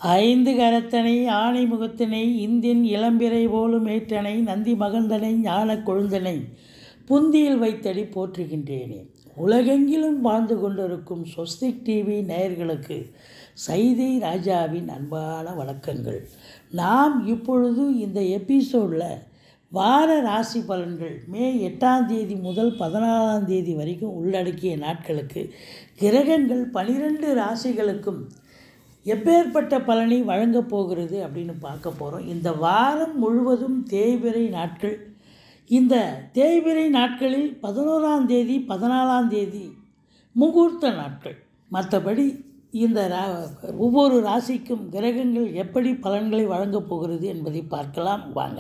ஐந்து கரத்தனை ஆணை முகத்தினை இந்தின் இளம்பிறை போலும் ஏற்றனை நந்தி மகந்தனை ஞான கொழுந்தனை புந்தியில் வைத்தடி போற்றுகின்றேனே உலகெங்கிலும் வாழ்ந்து கொண்டிருக்கும் ஸ்வஸ்திக் டிவி நேயர்களுக்கு சைதை ராஜாவின் அன்பான வணக்கங்கள் நாம் இப்பொழுது இந்த எபிசோடில் வார ராசி பலன்கள் மே எட்டாம் தேதி முதல் பதினாலாம் தேதி வரைக்கும் உள்ளடக்கிய நாட்களுக்கு கிரகங்கள் பனிரெண்டு ராசிகளுக்கும் எப்பேற்பட்ட பலனை வழங்கப் போகிறது அப்படின்னு பார்க்க போகிறோம் இந்த வாரம் முழுவதும் தேய்பிறை நாட்கள் இந்த தேய்பிறை நாட்களில் பதினோராம் தேதி பதினாலாம் தேதி முகூர்த்த நாட்கள் மற்றபடி இந்த ரா ஒவ்வொரு ராசிக்கும் கிரகங்கள் எப்படி பலன்களை வழங்கப் போகிறது என்பதை பார்க்கலாம் வாங்க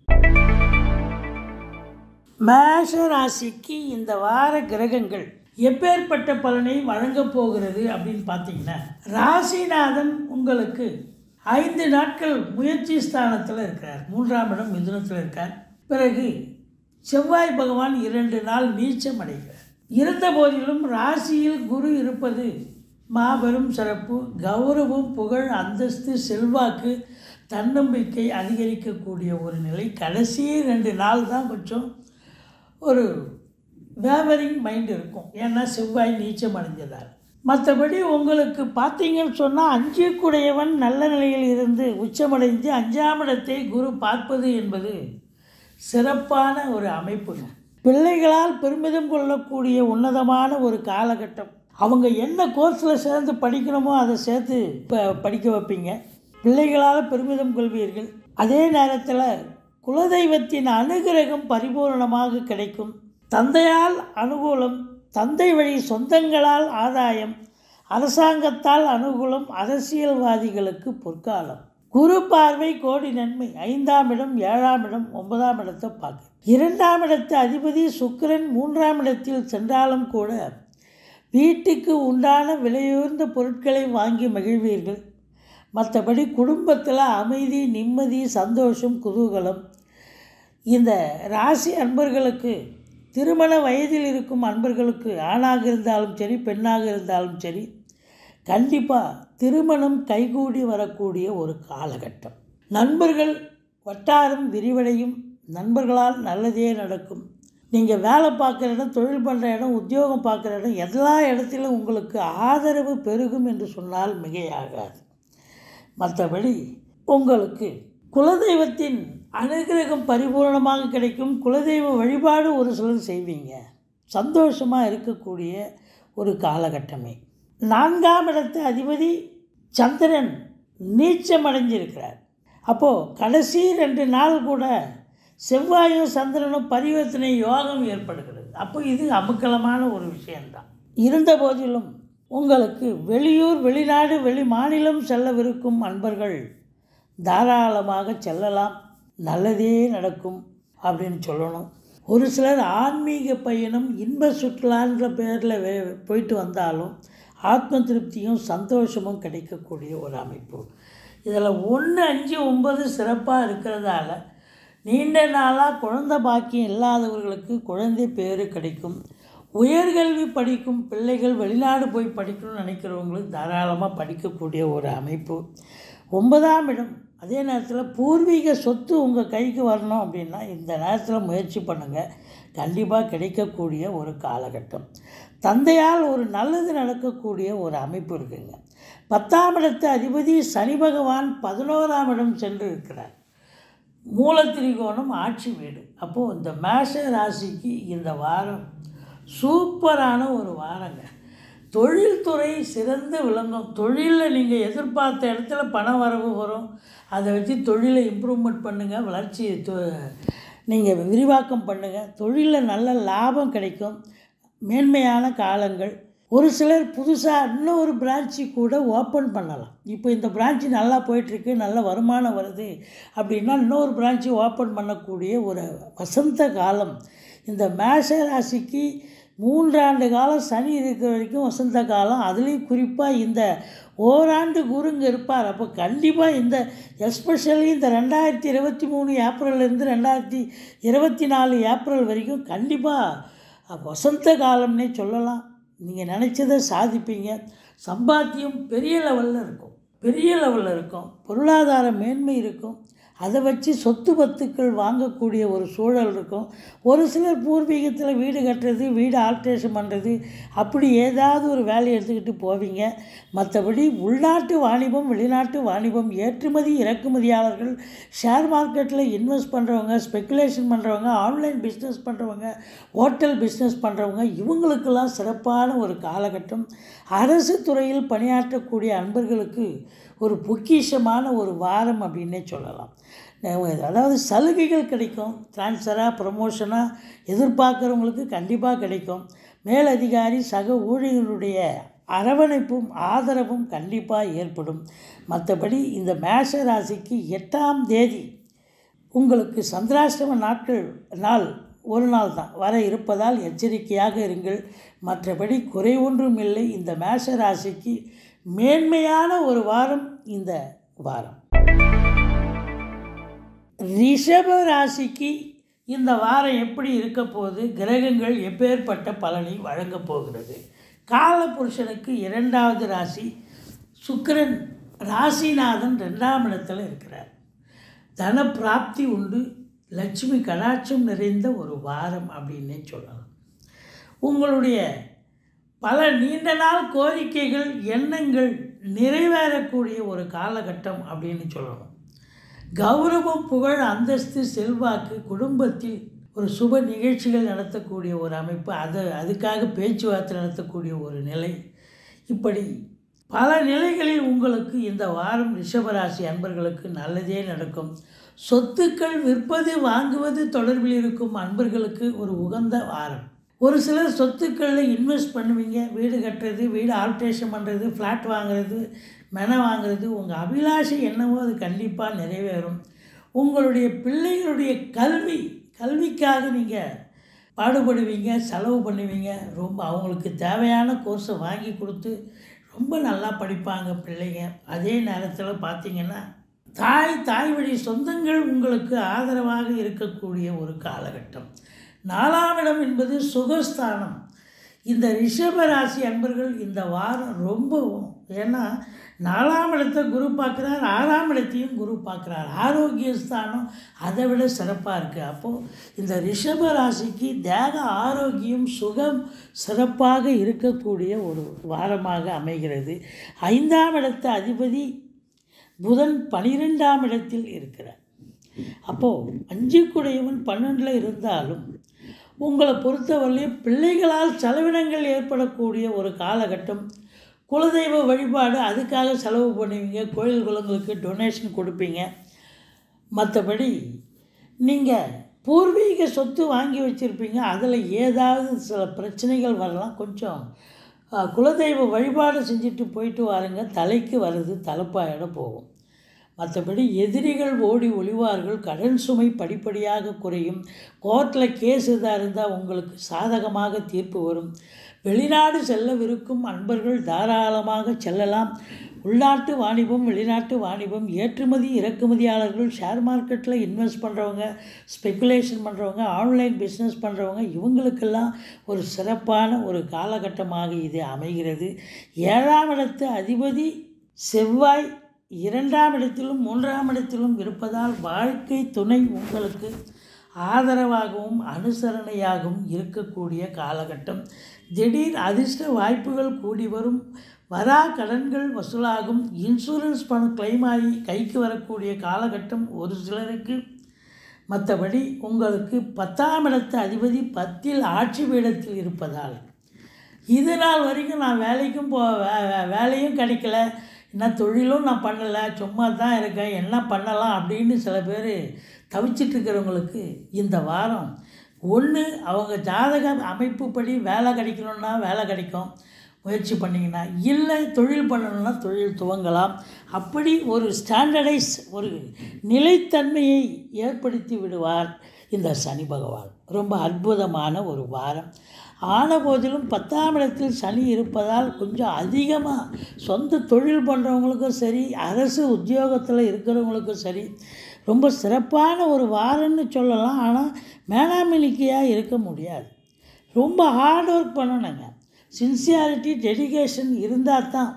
மேஷ ராசிக்கு இந்த வார கிரகங்கள் எப்பேற்பட்ட பலனை வழங்கப் போகிறது அப்படின்னு பார்த்தீங்கன்னா ராசிநாதன் உங்களுக்கு ஐந்து நாட்கள் முயற்சி ஸ்தானத்தில் இருக்கார் மூன்றாம் இடம் மிதுனத்தில் இருக்கார் பிறகு செவ்வாய் பகவான் இரண்டு நாள் நீச்சம் அடைகிறார் இருந்த போதிலும் ராசியில் குரு இருப்பது மாபெரும் சிறப்பு கௌரவம் புகழ் அந்தஸ்து செல்வாக்கு தன்னம்பிக்கை அதிகரிக்கக்கூடிய ஒரு நிலை கடைசி ரெண்டு நாள் தான் கொஞ்சம் ஒரு வேவரிங் மைண்ட் இருக்கும் ஏன்னா செவ்வாய் நீச்சம் அடைஞ்சதால் மற்றபடி உங்களுக்கு பார்த்தீங்கன்னு சொன்னால் அஞ்சு குடையவன் நல்ல நிலையில் இருந்து உச்சமடைந்து அஞ்சாம் இடத்தை குரு பார்ப்பது என்பது சிறப்பான ஒரு அமைப்புங்க பிள்ளைகளால் பெருமிதம் கொள்ளக்கூடிய உன்னதமான ஒரு காலகட்டம் அவங்க என்ன கோர்ஸில் சேர்ந்து படிக்கணுமோ அதை சேர்த்து ப படிக்க வைப்பீங்க பிள்ளைகளால் பெருமிதம் கொள்வீர்கள் அதே நேரத்தில் குலதெய்வத்தின் அனுகிரகம் பரிபூரணமாக கிடைக்கும் தந்தையால் அனுகூலம் தந்தை வழி சொந்தங்களால் ஆதாயம் அரசாங்கத்தால் அனுகூலம் அரசியல்வாதிகளுக்கு பொற்காலம் குரு பார்வை கோடி நன்மை ஐந்தாம் இடம் ஏழாம் இடம் ஒன்பதாம் இடத்தை பார்க்க இரண்டாம் இடத்து அதிபதி சுக்கிரன் மூன்றாம் இடத்தில் சென்றாலும் கூட வீட்டுக்கு உண்டான விலையுயர்ந்த பொருட்களை வாங்கி மகிழ்வீர்கள் மற்றபடி குடும்பத்தில் அமைதி நிம்மதி சந்தோஷம் குதூகலம் இந்த ராசி அன்பர்களுக்கு திருமண வயதில் இருக்கும் அன்பர்களுக்கு ஆணாக இருந்தாலும் சரி பெண்ணாக இருந்தாலும் சரி கண்டிப்பாக திருமணம் கைகூடி வரக்கூடிய ஒரு காலகட்டம் நண்பர்கள் வட்டாரம் விரிவடையும் நண்பர்களால் நல்லதே நடக்கும் நீங்கள் வேலை பார்க்குற இடம் தொழில் பண்ணுற இடம் உத்தியோகம் பார்க்குற இடம் எல்லா இடத்திலும் உங்களுக்கு ஆதரவு பெருகும் என்று சொன்னால் மிகையாகாது மற்றபடி உங்களுக்கு குலதெய்வத்தின் அனுகிரகம் பரிபூர்ணமாக கிடைக்கும் குலதெய்வ வழிபாடு ஒரு சிலர் செய்வீங்க சந்தோஷமாக இருக்கக்கூடிய ஒரு காலகட்டமே நான்காம் இடத்து அதிபதி சந்திரன் நீச்சம் அடைஞ்சிருக்கிறார் அப்போது கடைசி ரெண்டு நாள் கூட செவ்வாயும் சந்திரனும் பரிவர்த்தனை யோகம் ஏற்படுகிறது அப்போ இது அமுக்கலமான ஒரு விஷயந்தான் இருந்த போதிலும் உங்களுக்கு வெளியூர் வெளிநாடு வெளி மாநிலம் செல்லவிருக்கும் அன்பர்கள் தாராளமாக செல்லலாம் நல்லதே நடக்கும் அப்படின்னு சொல்லணும் ஒரு சிலர் ஆன்மீக பயணம் இன்ப சுற்றுலான்ற பேரில் வே போயிட்டு வந்தாலும் ஆத்ம திருப்தியும் சந்தோஷமும் கிடைக்கக்கூடிய ஒரு அமைப்பு இதில் ஒன்று அஞ்சு ஒன்பது சிறப்பாக இருக்கிறதால நீண்ட நாளாக குழந்த பாக்கியம் இல்லாதவர்களுக்கு குழந்தை பேர் கிடைக்கும் உயர்கல்வி படிக்கும் பிள்ளைகள் வெளிநாடு போய் படிக்கணும்னு நினைக்கிறவங்களுக்கு தாராளமாக படிக்கக்கூடிய ஒரு அமைப்பு ஒன்பதாம் இடம் அதே நேரத்தில் பூர்வீக சொத்து உங்கள் கைக்கு வரணும் அப்படின்னா இந்த நேரத்தில் முயற்சி பண்ணுங்கள் கண்டிப்பாக கிடைக்கக்கூடிய ஒரு காலகட்டம் தந்தையால் ஒரு நல்லது நடக்கக்கூடிய ஒரு அமைப்பு இருக்குங்க பத்தாம் இடத்து அதிபதி சனி பகவான் பதினோராம் இடம் சென்று இருக்கிறார் மூலத்திரிகோணம் ஆட்சி வீடு அப்போது இந்த மேஷ ராசிக்கு இந்த வாரம் சூப்பரான ஒரு வாரங்க தொழில்துறை சிறந்து விளங்கும் தொழிலில் நீங்கள் எதிர்பார்த்த இடத்துல பண வரவு வரும் அதை வச்சு தொழிலை இம்ப்ரூவ்மெண்ட் பண்ணுங்கள் வளர்ச்சி நீங்கள் விரிவாக்கம் பண்ணுங்கள் தொழிலில் நல்ல லாபம் கிடைக்கும் மேன்மையான காலங்கள் ஒரு சிலர் புதுசாக இன்னொரு பிரான்ச்சு கூட ஓப்பன் பண்ணலாம் இப்போ இந்த பிரான்ச்சு நல்லா போயிட்டுருக்கு நல்ல வருமானம் வருது அப்படின்னா இன்னொரு பிரான்ச்சு ஓப்பன் பண்ணக்கூடிய ஒரு வசந்த காலம் இந்த மேஷ ராசிக்கு மூன்றாண்டு காலம் சனி இருக்கிற வரைக்கும் வசந்த காலம் அதுலேயும் குறிப்பாக இந்த ஓராண்டு குருங்க இருப்பார் அப்போ கண்டிப்பாக இந்த எஸ்பெஷலி இந்த ரெண்டாயிரத்தி இருபத்தி மூணு ஏப்ரல்லேருந்து ரெண்டாயிரத்தி இருபத்தி நாலு ஏப்ரல் வரைக்கும் கண்டிப்பாக வசந்த காலம்னே சொல்லலாம் நீங்கள் நினச்சதை சாதிப்பீங்க சம்பாத்தியம் பெரிய லெவலில் இருக்கும் பெரிய லெவலில் இருக்கும் பொருளாதார மேன்மை இருக்கும் அதை வச்சு சொத்து பத்துக்கள் வாங்கக்கூடிய ஒரு சூழல் இருக்கும் ஒரு சிலர் பூர்வீகத்தில் வீடு கட்டுறது வீடு ஆல்ட்ரேஷன் பண்ணுறது அப்படி ஏதாவது ஒரு வேலையை எடுத்துக்கிட்டு போவீங்க மற்றபடி உள்நாட்டு வாணிபம் வெளிநாட்டு வாணிபம் ஏற்றுமதி இறக்குமதியாளர்கள் ஷேர் மார்க்கெட்டில் இன்வெஸ்ட் பண்ணுறவங்க ஸ்பெக்குலேஷன் பண்ணுறவங்க ஆன்லைன் பிஸ்னஸ் பண்ணுறவங்க ஹோட்டல் பிஸ்னஸ் பண்ணுறவங்க இவங்களுக்கெல்லாம் சிறப்பான ஒரு காலகட்டம் அரசு துறையில் பணியாற்றக்கூடிய அன்பர்களுக்கு ஒரு பொக்கிஷமான ஒரு வாரம் அப்படின்னே சொல்லலாம் அதாவது சலுகைகள் கிடைக்கும் ட்ரான்ஸ்ஃபராக ப்ரமோஷனாக எதிர்பார்க்குறவங்களுக்கு கண்டிப்பாக கிடைக்கும் மேலதிகாரி சக ஊழியர்களுடைய அரவணைப்பும் ஆதரவும் கண்டிப்பாக ஏற்படும் மற்றபடி இந்த மேஷ ராசிக்கு எட்டாம் தேதி உங்களுக்கு சந்திராஷ்டம நாட்கள் நாள் ஒரு நாள் தான் வர இருப்பதால் எச்சரிக்கையாக இருங்கள் மற்றபடி குறை ஒன்றும் இல்லை இந்த மேஷ ராசிக்கு மேன்மையான ஒரு வாரம் இந்த வாரம் ரிஷப ராசிக்கு இந்த வாரம் எப்படி இருக்க போகுது கிரகங்கள் எப்பேற்பட்ட பலனை வழங்கப் போகிறது காலபுருஷனுக்கு இரண்டாவது ராசி சுக்கிரன் ராசிநாதன் ரெண்டாம் இடத்துல இருக்கிறார் தன பிராப்தி உண்டு லட்சுமி கடாட்சம் நிறைந்த ஒரு வாரம் அப்படின்னே சொல்லலாம் உங்களுடைய பல நீண்ட நாள் கோரிக்கைகள் எண்ணங்கள் நிறைவேறக்கூடிய ஒரு காலகட்டம் அப்படின்னு சொல்லணும் கௌரவம் புகழ் அந்தஸ்து செல்வாக்கு குடும்பத்தில் ஒரு சுப நிகழ்ச்சிகள் நடத்தக்கூடிய ஒரு அமைப்பு அது அதுக்காக பேச்சுவார்த்தை நடத்தக்கூடிய ஒரு நிலை இப்படி பல நிலைகளில் உங்களுக்கு இந்த வாரம் ரிஷபராசி அன்பர்களுக்கு நல்லதே நடக்கும் சொத்துக்கள் விற்பது வாங்குவது தொடர்பில் இருக்கும் அன்பர்களுக்கு ஒரு உகந்த வாரம் ஒரு சிலர் சொத்துக்களில் இன்வெஸ்ட் பண்ணுவீங்க வீடு கட்டுறது வீடு ஆல்ட்ரேஷன் பண்ணுறது ஃப்ளாட் வாங்குறது மென வாங்குறது உங்கள் அபிலாஷை என்னவோ அது கண்டிப்பாக நிறைவேறும் உங்களுடைய பிள்ளைகளுடைய கல்வி கல்விக்காக நீங்கள் பாடுபடுவீங்க செலவு பண்ணுவீங்க ரொம்ப அவங்களுக்கு தேவையான கோர்ஸை வாங்கி கொடுத்து ரொம்ப நல்லா படிப்பாங்க பிள்ளைங்க அதே நேரத்தில் பார்த்தீங்கன்னா தாய் தாய் வழி சொந்தங்கள் உங்களுக்கு ஆதரவாக இருக்கக்கூடிய ஒரு காலகட்டம் நாலாம் இடம் என்பது சுகஸ்தானம் இந்த ரிஷப ராசி அன்பர்கள் இந்த வாரம் ரொம்பவும் ஏன்னா நாலாம் இடத்தை குரு பார்க்குறார் ஆறாம் இடத்தையும் குரு பார்க்குறார் ஆரோக்கிய ஸ்தானம் அதை விட சிறப்பாக இருக்குது அப்போது இந்த ரிஷப ராசிக்கு தேக ஆரோக்கியம் சுகம் சிறப்பாக இருக்கக்கூடிய ஒரு வாரமாக அமைகிறது ஐந்தாம் இடத்த அதிபதி புதன் பனிரெண்டாம் இடத்தில் இருக்கிறார் அப்போது அஞ்சு குடையவன் பன்னெண்டில் இருந்தாலும் உங்களை பொறுத்தவரையிலும் பிள்ளைகளால் செலவினங்கள் ஏற்படக்கூடிய ஒரு காலகட்டம் குலதெய்வ வழிபாடு அதுக்காக செலவு பண்ணுவீங்க கோயில் குளங்களுக்கு டொனேஷன் கொடுப்பீங்க மற்றபடி நீங்கள் பூர்வீக சொத்து வாங்கி வச்சுருப்பீங்க அதில் ஏதாவது சில பிரச்சனைகள் வரலாம் கொஞ்சம் அஹ், குலதெய்வ வழிபாடு செஞ்சுட்டு போயிட்டு வாருங்க தலைக்கு வர்றது தலைப்பாயிட போகும் மற்றபடி எதிரிகள் ஓடி ஒளிவார்கள் கடன் சுமை படிப்படியாக குறையும் கோர்ட்டில் கேஸ் இதாக இருந்தால் உங்களுக்கு சாதகமாக தீர்ப்பு வரும் வெளிநாடு செல்லவிருக்கும் அன்பர்கள் தாராளமாக செல்லலாம் உள்நாட்டு வாணிபம் வெளிநாட்டு வாணிபம் ஏற்றுமதி இறக்குமதியாளர்கள் ஷேர் மார்க்கெட்டில் இன்வெஸ்ட் பண்ணுறவங்க ஸ்பெக்குலேஷன் பண்ணுறவங்க ஆன்லைன் பிஸ்னஸ் பண்ணுறவங்க இவங்களுக்கெல்லாம் ஒரு சிறப்பான ஒரு காலகட்டமாக இது அமைகிறது ஏழாம் இடத்து அதிபதி செவ்வாய் இரண்டாம் இடத்திலும் மூன்றாம் இடத்திலும் இருப்பதால் வாழ்க்கை துணை உங்களுக்கு ஆதரவாகவும் அனுசரணையாகவும் இருக்கக்கூடிய காலகட்டம் திடீர் அதிர்ஷ்ட வாய்ப்புகள் கூடி வரும் வரா கடன்கள் வசூலாகும் இன்சூரன்ஸ் பணம் claim ஆகி கைக்கு வரக்கூடிய காலகட்டம் ஒரு சிலருக்கு மற்றபடி உங்களுக்கு பத்தாம் இடத்து அதிபதி பத்தில் ஆட்சி பீடத்தில் இருப்பதால் இது நாள் வரைக்கும் நான் வேலைக்கும் போ வே- வே- வேலையும் கிடைக்கல என்ன தொழிலும் நான் பண்ணலை சும்மா தான் இருக்கேன் என்ன பண்ணலாம் அப்படின்னு சில பேர் தவிச்சிட்டு இருக்கிறவங்களுக்கு இந்த வாரம் ஒன்று அவங்க ஜாதக அமைப்புப்படி வேலை கிடைக்கணுன்னா வேலை கிடைக்கும் முயற்சி பண்ணிங்கன்னா இல்லை தொழில் பண்ணணும்னா தொழில் துவங்கலாம் அப்படி ஒரு ஸ்டாண்டர்டைஸ் ஒரு நிலைத்தன்மையை ஏற்படுத்தி விடுவார் இந்த சனி பகவான் ரொம்ப அற்புதமான ஒரு வாரம் ஆன போதிலும் பத்தாம் இடத்தில் சனி இருப்பதால் கொஞ்சம் அதிகமாக சொந்த தொழில் பண்ணுறவங்களுக்கும் சரி அரசு உத்தியோகத்தில் இருக்கிறவங்களுக்கும் சரி ரொம்ப சிறப்பான ஒரு வாரம்னு சொல்லலாம் ஆனால் மேனாமினிக்கையாக இருக்க முடியாது ரொம்ப ஹார்ட் ஒர்க் பண்ணணுங்க சின்சியாரிட்டி டெடிகேஷன் இருந்தால் தான்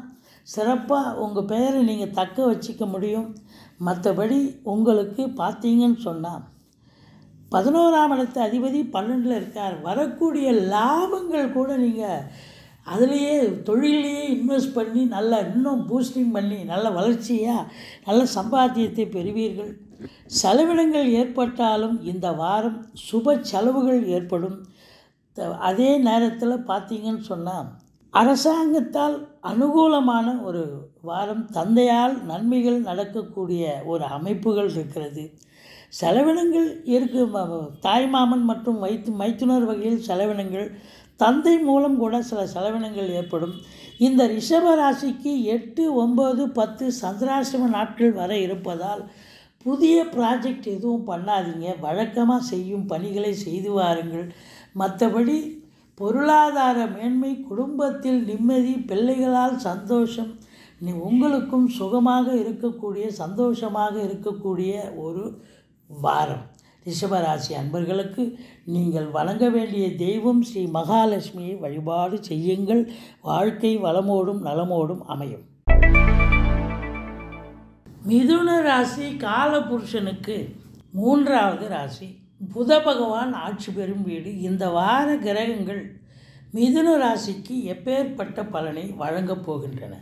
சிறப்பாக உங்கள் பெயரை நீங்கள் தக்க வச்சிக்க முடியும் மற்றபடி உங்களுக்கு பார்த்தீங்கன்னு சொன்னால் பதினோராம் இடத்து அதிபதி பன்னெண்டில் இருக்கார் வரக்கூடிய லாபங்கள் கூட நீங்கள் அதுலேயே தொழிலையே இன்வெஸ்ட் பண்ணி நல்லா இன்னும் பூஸ்டிங் பண்ணி நல்ல வளர்ச்சியாக நல்ல சம்பாத்தியத்தை பெறுவீர்கள் செலவினங்கள் ஏற்பட்டாலும் இந்த வாரம் சுப செலவுகள் ஏற்படும் த- அதே நேரத்தில் பார்த்தீங்கன்னு சொன்னால் அரசாங்கத்தால் அனுகூலமான ஒரு வாரம் தந்தையால் நன்மைகள் நடக்கக்கூடிய ஒரு அமைப்புகள் இருக்கிறது செலவினங்கள் இருக்கு ம- ம- தாய்மாமன் மற்றும் வைத்து மைத்துனர் வகையில் செலவினங்கள் தந்தை மூலம் கூட சில செலவினங்கள் ஏற்படும் இந்த ரிஷப ராசிக்கு எட்டு ஒம்பது பத்து சந்திராசிரம நாட்கள் வர இருப்பதால் புதிய ப்ராஜெக்ட் எதுவும் பண்ணாதீங்க வழக்கமாக செய்யும் பணிகளை செய்து வாருங்கள் மற்றபடி பொருளாதார மேன்மை குடும்பத்தில் நிம்மதி பிள்ளைகளால் சந்தோஷம் நீ உங்களுக்கும் சுகமாக இருக்கக்கூடிய சந்தோஷமாக இருக்கக்கூடிய ஒரு வாரம் ரிஷபராசி அன்பர்களுக்கு நீங்கள் வணங்க வேண்டிய தெய்வம் ஸ்ரீ மகாலட்சுமியை வழிபாடு செய்யுங்கள் வாழ்க்கை வளமோடும் நலமோடும் அமையும் மிதுன ராசி காலபுருஷனுக்கு மூன்றாவது ராசி புத பகவான் ஆட்சி பெறும் வீடு இந்த வார கிரகங்கள் மிதுன ராசிக்கு எப்பேற்பட்ட பலனை வழங்கப் போகின்றன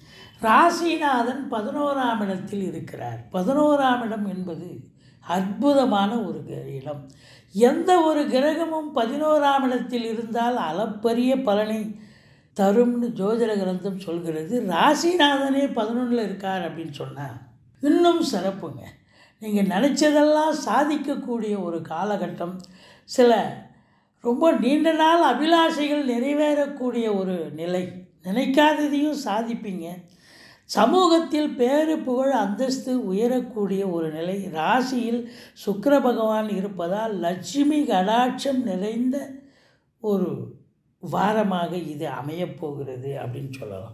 ராசிநாதன் பதினோராம் இடத்தில் இருக்கிறார் பதினோராம் இடம் என்பது அற்புதமான ஒரு க- இடம் எந்த ஒரு கிரகமும் பதினோராம் இடத்தில் இருந்தால் அளப்பரிய பலனை தரும்னு ஜோதிட கிரந்தம் சொல்கிறது ராசிநாதனே பதினொன்றில் இருக்கார் அப்படின்னு சொன்னால் இன்னும் சிறப்புங்க நீங்கள் நினச்சதெல்லாம் சாதிக்கக்கூடிய ஒரு காலகட்டம் சில ரொம்ப நீண்ட நாள் அபிலாஷைகள் நிறைவேறக்கூடிய ஒரு நிலை நினைக்காததையும் சாதிப்பீங்க சமூகத்தில் பேரு புகழ் அந்தஸ்து உயரக்கூடிய ஒரு நிலை ராசியில் சுக்கிர பகவான் இருப்பதால் லட்சுமி கடாட்சம் நிறைந்த ஒரு வாரமாக இது அமையப் போகிறது அப்படின்னு சொல்லலாம்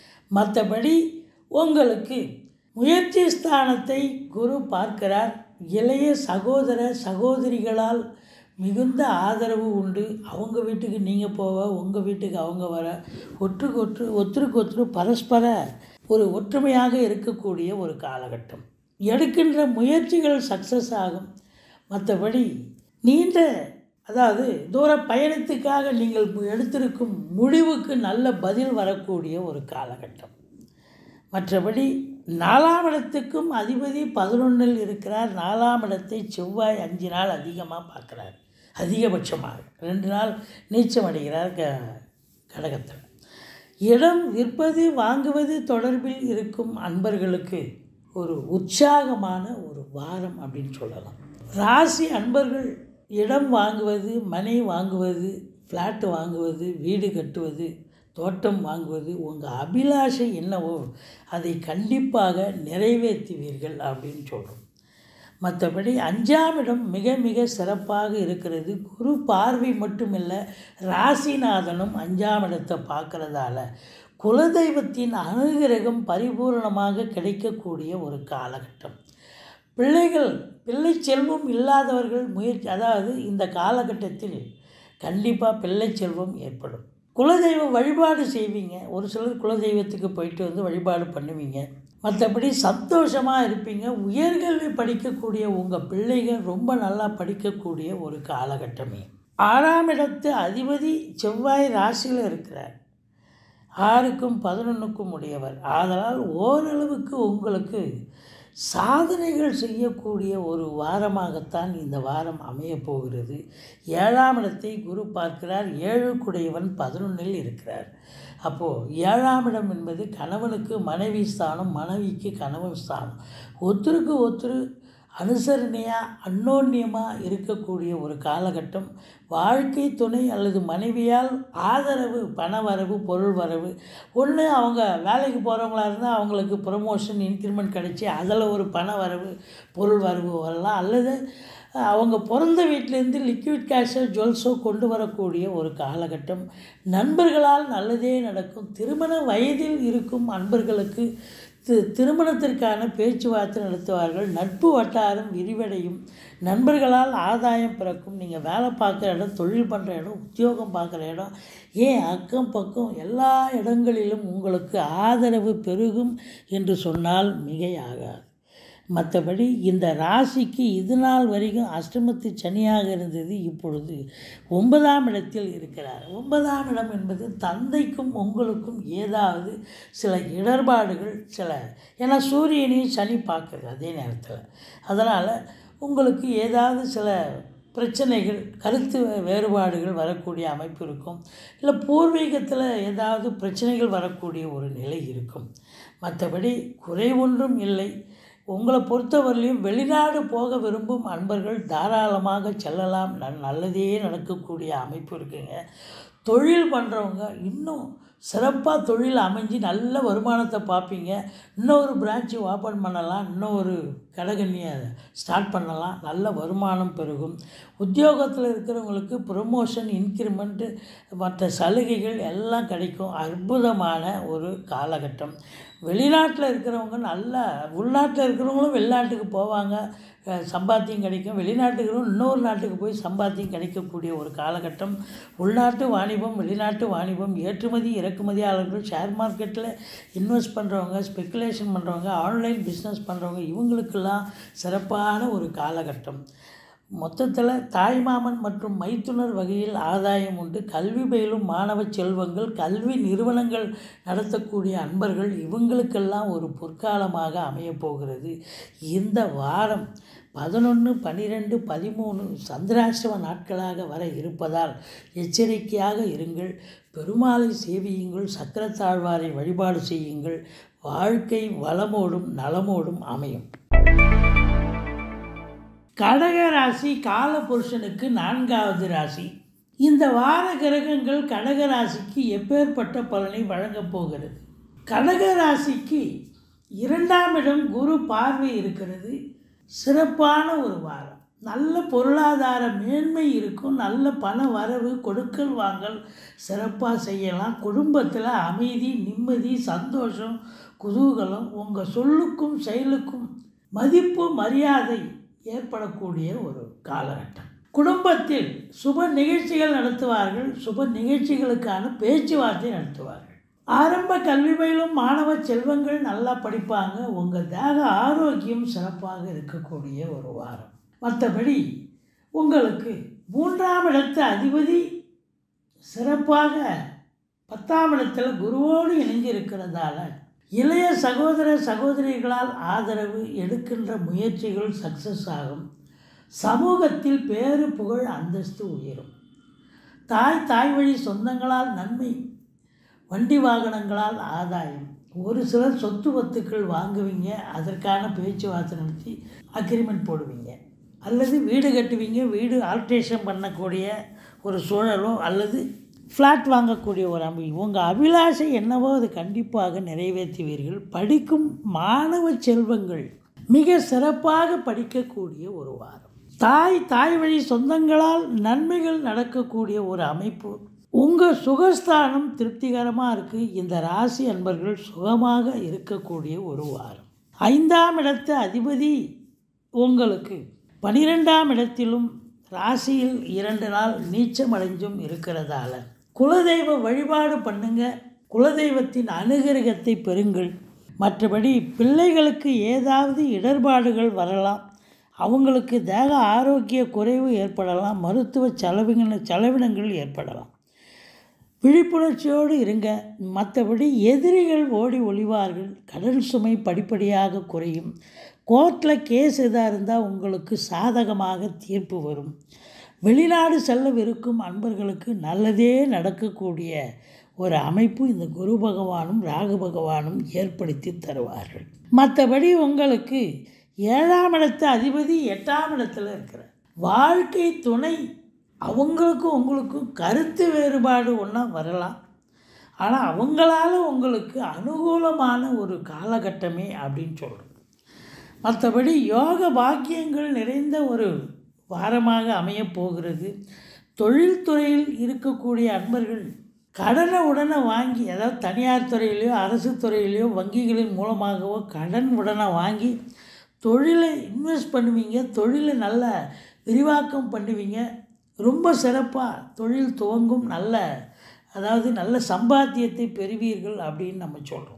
மற்றபடி உங்களுக்கு முயற்சி ஸ்தானத்தை குரு பார்க்கிறார் இளைய சகோதர சகோதரிகளால் மிகுந்த ஆதரவு உண்டு அவங்க வீட்டுக்கு நீங்கள் போவ உங்கள் வீட்டுக்கு அவங்க வர ஒற்றுக்கு ஒற்று ஒத்துருக்கு ஒத்துரு பரஸ்பர ஒரு ஒற்றுமையாக இருக்கக்கூடிய ஒரு காலகட்டம் எடுக்கின்ற முயற்சிகள் சக்ஸஸ் ஆகும் மற்றபடி நீண்ட அதாவது தூர பயணத்துக்காக நீங்கள் மு- எடுத்திருக்கும் முடிவுக்கு நல்ல பதில் வரக்கூடிய ஒரு காலகட்டம் மற்றபடி நாலாம் இடத்துக்கும் அதிபதி பதினொன்றில் இருக்கிறார் நாலாம் இடத்தை செவ்வாய் அஞ்சு நாள் அதிகமாக பார்க்குறார் அதிகபட்சமாக ரெண்டு நாள் நீச்சம் அடைகிறார் க கடகத்தில் இடம் விற்பது வாங்குவது தொடர்பில் இருக்கும் அன்பர்களுக்கு ஒரு உற்சாகமான ஒரு வாரம் அப்படின்னு சொல்லலாம் ராசி அன்பர்கள் இடம் வாங்குவது மனை வாங்குவது ஃப்ளாட்டு வாங்குவது வீடு கட்டுவது தோட்டம் வாங்குவது உங்கள் அபிலாஷை என்னவோ அதை கண்டிப்பாக நிறைவேற்றுவீர்கள் அப்படின்னு சொல்கிறோம் மற்றபடி அஞ்சாம் இடம் மிக மிக சிறப்பாக இருக்கிறது குரு பார்வை மட்டுமில்லை ராசிநாதனும் அஞ்சாம் இடத்தை பார்க்கறதால குலதெய்வத்தின் அனுகிரகம் பரிபூரணமாக கிடைக்கக்கூடிய ஒரு காலகட்டம் பிள்ளைகள் பிள்ளை செல்வம் இல்லாதவர்கள் முயற்சி அதாவது இந்த காலகட்டத்தில் கண்டிப்பாக பிள்ளை செல்வம் ஏற்படும் குலதெய்வ வழிபாடு செய்வீங்க ஒரு சிலர் குலதெய்வத்துக்கு போயிட்டு வந்து வழிபாடு பண்ணுவீங்க மற்றபடி சந்தோஷமாக இருப்பீங்க உயர்கல்வி படிக்கக்கூடிய உங்கள் பிள்ளைகள் ரொம்ப நல்லா படிக்கக்கூடிய ஒரு காலகட்டமே ஆறாம் இடத்து அதிபதி செவ்வாய் ராசியில் இருக்கிறார் ஆறுக்கும் பதினொன்றுக்கும் உடையவர் ஆதலால் ஓரளவுக்கு உங்களுக்கு சாதனைகள் செய்யக்கூடிய ஒரு வாரமாகத்தான் இந்த வாரம் அமையப் போகிறது ஏழாம் இடத்தை குரு பார்க்கிறார் ஏழுக்குடையவன் பதினொன்றில் இருக்கிறார் அப்போது ஏழாம் இடம் என்பது கணவனுக்கு மனைவி ஸ்தானம் மனைவிக்கு கணவன் ஸ்தானம் ஒருத்தருக்கு ஒருத்தர் அனுசரணையாக அன்னோன்யமாக இருக்கக்கூடிய ஒரு காலகட்டம் வாழ்க்கை துணை அல்லது மனைவியால் ஆதரவு பண வரவு பொருள் வரவு ஒன்று அவங்க வேலைக்கு போகிறவங்களா இருந்தால் அவங்களுக்கு ப்ரொமோஷன் இன்க்ரிமெண்ட் கிடச்சி அதில் ஒரு பண வரவு பொருள் வரவு வரலாம் அல்லது அவங்க பிறந்த வீட்டிலேருந்து லிக்விட் கேஷோ ஜுவல்ஸோ கொண்டு வரக்கூடிய ஒரு காலகட்டம் நண்பர்களால் நல்லதே நடக்கும் திருமண வயதில் இருக்கும் அன்பர்களுக்கு தி திருமணத்திற்கான பேச்சுவார்த்தை நடத்துவார்கள் நட்பு வட்டாரம் விரிவடையும் நண்பர்களால் ஆதாயம் பிறக்கும் நீங்கள் வேலை பார்க்குற இடம் தொழில் பண்ணுற இடம் உத்தியோகம் பார்க்குற இடம் ஏன் அக்கம் பக்கம் எல்லா இடங்களிலும் உங்களுக்கு ஆதரவு பெருகும் என்று சொன்னால் மிகையாகாது மற்றபடி இந்த ராசிக்கு இது நாள் வரைக்கும் அஷ்டமத்து சனியாக இருந்தது இப்பொழுது ஒன்பதாம் இடத்தில் இருக்கிறார் ஒன்பதாம் இடம் என்பது தந்தைக்கும் உங்களுக்கும் ஏதாவது சில இடர்பாடுகள் சில ஏன்னா சூரியனையும் சனி பார்க்குறது அதே நேரத்தில் அதனால் உங்களுக்கு ஏதாவது சில பிரச்சனைகள் கருத்து வேறுபாடுகள் வரக்கூடிய அமைப்பு இருக்கும் இல்லை பூர்வீகத்தில் ஏதாவது பிரச்சனைகள் வரக்கூடிய ஒரு நிலை இருக்கும் மற்றபடி குறை ஒன்றும் இல்லை உங்களை பொறுத்தவரையிலையும் வெளிநாடு போக விரும்பும் அன்பர்கள் தாராளமாக செல்லலாம் ந நல்லதே நடக்கக்கூடிய அமைப்பு இருக்குங்க தொழில் பண்ணுறவங்க இன்னும் சிறப்பாக தொழில் அமைஞ்சு நல்ல வருமானத்தை பார்ப்பீங்க இன்னொரு பிரான்ச்சு ஓப்பன் பண்ணலாம் இன்னொரு கடைகண்ணியை ஸ்டார்ட் பண்ணலாம் நல்ல வருமானம் பெருகும் உத்தியோகத்தில் இருக்கிறவங்களுக்கு ப்ரொமோஷன் இன்க்ரிமெண்ட்டு மற்ற சலுகைகள் எல்லாம் கிடைக்கும் அற்புதமான ஒரு காலகட்டம் வெளிநாட்டில் இருக்கிறவங்க நல்லா உள்நாட்டில் இருக்கிறவங்களும் வெளிநாட்டுக்கு போவாங்க அஹ் சம்பாத்தியம் கிடைக்கும் வெளிநாட்டுக்கு இருக்கிறவங்க இன்னொரு நாட்டுக்கு போய் சம்பாத்தியம் கிடைக்கக்கூடிய ஒரு காலகட்டம் உள்நாட்டு வாணிபம் வெளிநாட்டு வாணிபம் ஏற்றுமதி இறக்குமதியாளர்கள் ஷேர் மார்க்கெட்டில் இன்வெஸ்ட் பண்ணுறவங்க ஸ்பெக்குலேஷன் பண்ணுறவங்க ஆன்லைன் பிஸ்னஸ் பண்ணுறவங்க இவங்களுக்கெல்லாம் சிறப்பான ஒரு காலகட்டம் மொத்தத்தில் தாய்மாமன் மற்றும் மைத்துனர் வகையில் ஆதாயம் உண்டு கல்வி பயிலும் மாணவ செல்வங்கள் கல்வி நிறுவனங்கள் நடத்தக்கூடிய அன்பர்கள் இவங்களுக்கெல்லாம் ஒரு பொற்காலமாக அமையப் போகிறது இந்த வாரம் பதினொன்று பன்னிரெண்டு பதிமூணு சந்திராசிரம நாட்களாக வர இருப்பதால் எச்சரிக்கையாக இருங்கள் பெருமாளை சேவியுங்கள் சக்கரத்தாழ்வாரை வழிபாடு செய்யுங்கள் வாழ்க்கை வளமோடும் நலமோடும் அமையும் கடக ராசி காலபுருஷனுக்கு நான்காவது ராசி இந்த வார கிரகங்கள் கடக ராசிக்கு எப்பேற்பட்ட பலனை வழங்கப் போகிறது கடக ராசிக்கு இரண்டாம் இடம் குரு பார்வை இருக்கிறது சிறப்பான ஒரு வாரம் நல்ல பொருளாதார மேன்மை இருக்கும் நல்ல பண வரவு கொடுக்கல் வாங்கல் சிறப்பாக செய்யலாம் குடும்பத்தில் அமைதி நிம்மதி சந்தோஷம் குதூகலம் உங்கள் சொல்லுக்கும் செயலுக்கும் மதிப்பு மரியாதை ஏற்படக்கூடிய ஒரு காலகட்டம் குடும்பத்தில் சுப நிகழ்ச்சிகள் நடத்துவார்கள் சுப நிகழ்ச்சிகளுக்கான பேச்சுவார்த்தை நடத்துவார்கள் ஆரம்ப கல்வி பயிலும் மாணவ செல்வங்கள் நல்லா படிப்பாங்க உங்கள் தேக ஆரோக்கியம் சிறப்பாக இருக்கக்கூடிய ஒரு வாரம் மற்றபடி உங்களுக்கு மூன்றாம் இடத்து அதிபதி சிறப்பாக பத்தாம் இடத்துல குருவோடு இணைஞ்சு இருக்கிறதால இளைய சகோதர சகோதரிகளால் ஆதரவு எடுக்கின்ற முயற்சிகள் சக்ஸஸ் ஆகும் சமூகத்தில் பேரு புகழ் அந்தஸ்து உயரும் தாய் தாய் வழி சொந்தங்களால் நன்மை வண்டி வாகனங்களால் ஆதாயம் ஒரு சிலர் சொத்து வத்துக்கள் வாங்குவீங்க அதற்கான பேச்சுவார்த்தை நடத்தி அக்ரிமெண்ட் போடுவீங்க அல்லது வீடு கட்டுவீங்க வீடு ஆல்ட்ரேஷன் பண்ணக்கூடிய ஒரு சூழலோ அல்லது ஃப்ளாட் வாங்கக்கூடிய ஒரு அமை உங்கள் அபிலாஷை என்னவோ அது கண்டிப்பாக நிறைவேற்றுவீர்கள் படிக்கும் மாணவ செல்வங்கள் மிக சிறப்பாக படிக்கக்கூடிய ஒரு வாரம் தாய் தாய் வழி சொந்தங்களால் நன்மைகள் நடக்கக்கூடிய ஒரு அமைப்பு உங்கள் சுகஸ்தானம் திருப்திகரமாக இருக்குது இந்த ராசி அன்பர்கள் சுகமாக இருக்கக்கூடிய ஒரு வாரம் ஐந்தாம் இடத்து அதிபதி உங்களுக்கு பனிரெண்டாம் இடத்திலும் ராசியில் இரண்டு நாள் நீச்சம் அடைஞ்சும் இருக்கிறதால குலதெய்வ வழிபாடு பண்ணுங்க குலதெய்வத்தின் அனுகிரகத்தை பெறுங்கள் மற்றபடி பிள்ளைகளுக்கு ஏதாவது இடர்பாடுகள் வரலாம் அவங்களுக்கு தேக ஆரோக்கிய குறைவு ஏற்படலாம் மருத்துவ செலவின செலவினங்கள் ஏற்படலாம் விழிப்புணர்ச்சியோடு இருங்க மற்றபடி எதிரிகள் ஓடி ஒளிவார்கள் கடல் சுமை படிப்படியாக குறையும் கோர்ட்டில் கேஸ் எதாக இருந்தால் உங்களுக்கு சாதகமாக தீர்ப்பு வரும் வெளிநாடு செல்லவிருக்கும் அன்பர்களுக்கு நல்லதே நடக்கக்கூடிய ஒரு அமைப்பு இந்த குரு பகவானும் ராகு பகவானும் ஏற்படுத்தி தருவார்கள் மற்றபடி உங்களுக்கு ஏழாம் இடத்து அதிபதி எட்டாம் இடத்துல இருக்கிறார் வாழ்க்கை துணை அவங்களுக்கும் உங்களுக்கும் கருத்து வேறுபாடு ஒன்றா வரலாம் ஆனால் அவங்களால உங்களுக்கு அனுகூலமான ஒரு காலகட்டமே அப்படின்னு சொல்கிறோம் மற்றபடி யோக பாக்கியங்கள் நிறைந்த ஒரு வாரமாக அமையப் போகிறது தொழில்துறையில் இருக்கக்கூடிய அன்பர்கள் கடனை உடனே வாங்கி அதாவது தனியார் துறையிலையோ அரசு துறையிலையோ வங்கிகளின் மூலமாகவோ கடன் உடனே வாங்கி தொழிலை இன்வெஸ்ட் பண்ணுவீங்க தொழிலை நல்ல விரிவாக்கம் பண்ணுவீங்க ரொம்ப சிறப்பாக தொழில் துவங்கும் நல்ல அதாவது நல்ல சம்பாத்தியத்தை பெறுவீர்கள் அப்படின்னு நம்ம சொல்கிறோம்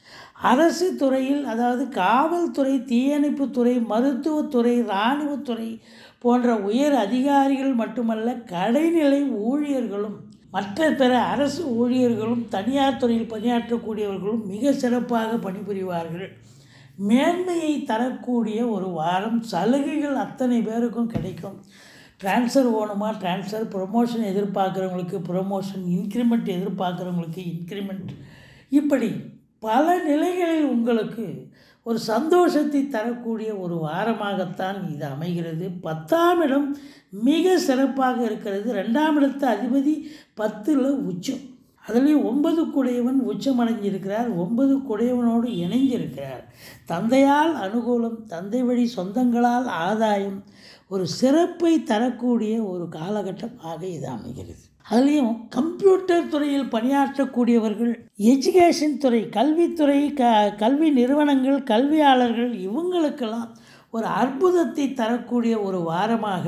அரசு துறையில் அதாவது காவல்துறை தீயணைப்புத்துறை மருத்துவத்துறை இராணுவத்துறை போன்ற உயர் அதிகாரிகள் மட்டுமல்ல கடைநிலை ஊழியர்களும் மற்ற பிற அரசு ஊழியர்களும் தனியார் துறையில் பணியாற்றக்கூடியவர்களும் மிக சிறப்பாக பணிபுரிவார்கள் மேன்மையை தரக்கூடிய ஒரு வாரம் சலுகைகள் அத்தனை பேருக்கும் கிடைக்கும் ட்ரான்ஸ்ஃபர் வேணுமா ட்ரான்ஸ்ஃபர் ப்ரொமோஷன் எதிர்பார்க்குறவங்களுக்கு ப்ரொமோஷன் இன்க்ரிமெண்ட் எதிர்பார்க்குறவங்களுக்கு இன்க்ரிமெண்ட் இப்படி பல நிலைகளில் உங்களுக்கு ஒரு சந்தோஷத்தை தரக்கூடிய ஒரு வாரமாகத்தான் இது அமைகிறது பத்தாம் இடம் மிக சிறப்பாக இருக்கிறது ரெண்டாம் இடத்து அதிபதி பத்தில் உச்சம் அதுலேயும் ஒன்பது குடையவன் உச்சமடைஞ்சிருக்கிறார் ஒன்பது குடையவனோடு இணைஞ்சிருக்கிறார் தந்தையால் அனுகூலம் தந்தை வழி சொந்தங்களால் ஆதாயம் ஒரு சிறப்பை தரக்கூடிய ஒரு காலகட்டமாக இது அமைகிறது அதுலேயும் கம்ப்யூட்டர் துறையில் பணியாற்றக்கூடியவர்கள் எஜுகேஷன் துறை கல்வித்துறை க கல்வி நிறுவனங்கள் கல்வியாளர்கள் இவங்களுக்கெல்லாம் ஒரு அற்புதத்தை தரக்கூடிய ஒரு வாரமாக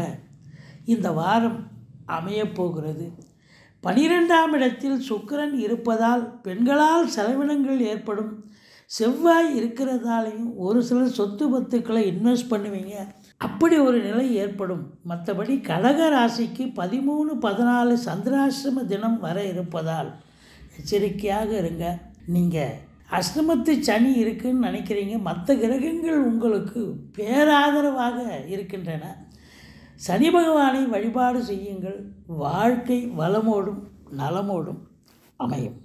இந்த வாரம் அமையப்போகிறது பனிரெண்டாம் இடத்தில் சுக்கிரன் இருப்பதால் பெண்களால் செலவினங்கள் ஏற்படும் செவ்வாய் இருக்கிறதாலையும் ஒரு சிலர் சொத்து பத்துக்களை இன்வெஸ்ட் பண்ணுவீங்க அப்படி ஒரு நிலை ஏற்படும் மற்றபடி கடக ராசிக்கு பதிமூணு பதினாலு சந்திராசிரம தினம் வர இருப்பதால் எச்சரிக்கையாக இருங்க நீங்கள் அஷ்டமத்து சனி இருக்குன்னு நினைக்கிறீங்க மற்ற கிரகங்கள் உங்களுக்கு பேராதரவாக இருக்கின்றன சனி பகவானை வழிபாடு செய்யுங்கள் வாழ்க்கை வளமோடும் நலமோடும் அமையும்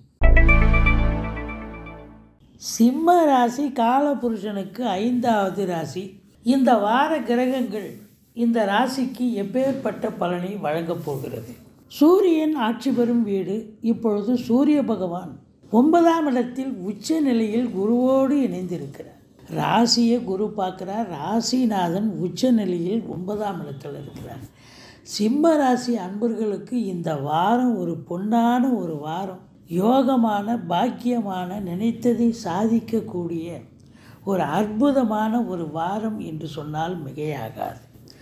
சிம்ம ராசி காலபுருஷனுக்கு ஐந்தாவது ராசி இந்த வார கிரகங்கள் இந்த ராசிக்கு எப்பேற்பட்ட பலனை வழங்கப் போகிறது சூரியன் ஆட்சி பெறும் வீடு இப்பொழுது சூரிய பகவான் ஒன்பதாம் இடத்தில் உச்ச நிலையில் குருவோடு இணைந்திருக்கிறார் ராசியை குரு பார்க்குறார் ராசிநாதன் உச்ச நிலையில் ஒன்பதாம் இடத்தில் இருக்கிறார் சிம்ம ராசி அன்பர்களுக்கு இந்த வாரம் ஒரு பொன்னான ஒரு வாரம் யோகமான பாக்கியமான நினைத்ததை சாதிக்கக்கூடிய ஒரு அற்புதமான ஒரு வாரம் என்று சொன்னால் மிகையாகாது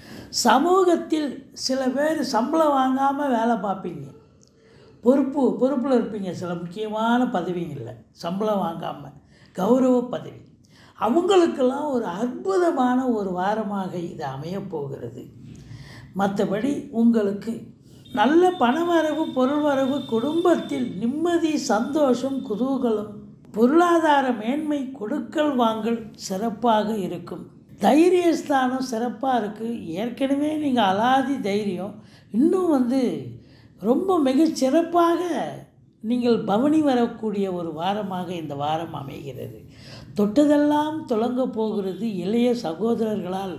சமூகத்தில் சில பேர் சம்பளம் வாங்காமல் வேலை பார்ப்பீங்க பொறுப்பு பொறுப்பில் இருப்பீங்க சில முக்கியமான பதவிகளில் சம்பளம் வாங்காமல் கௌரவ பதவி அவங்களுக்கெல்லாம் ஒரு அற்புதமான ஒரு வாரமாக இது அமையப் போகிறது மற்றபடி உங்களுக்கு நல்ல பணவரவு பொருள்வரவு குடும்பத்தில் நிம்மதி சந்தோஷம் குதூகலம் பொருளாதார மேன்மை கொடுக்கல் வாங்கல் சிறப்பாக இருக்கும் தைரியஸ்தானம் சிறப்பாக இருக்குது ஏற்கனவே நீங்கள் அலாதி தைரியம் இன்னும் வந்து ரொம்ப மிகச் சிறப்பாக நீங்கள் பவனி வரக்கூடிய ஒரு வாரமாக இந்த வாரம் அமைகிறது தொட்டதெல்லாம் தொடங்க போகிறது இளைய சகோதரர்களால்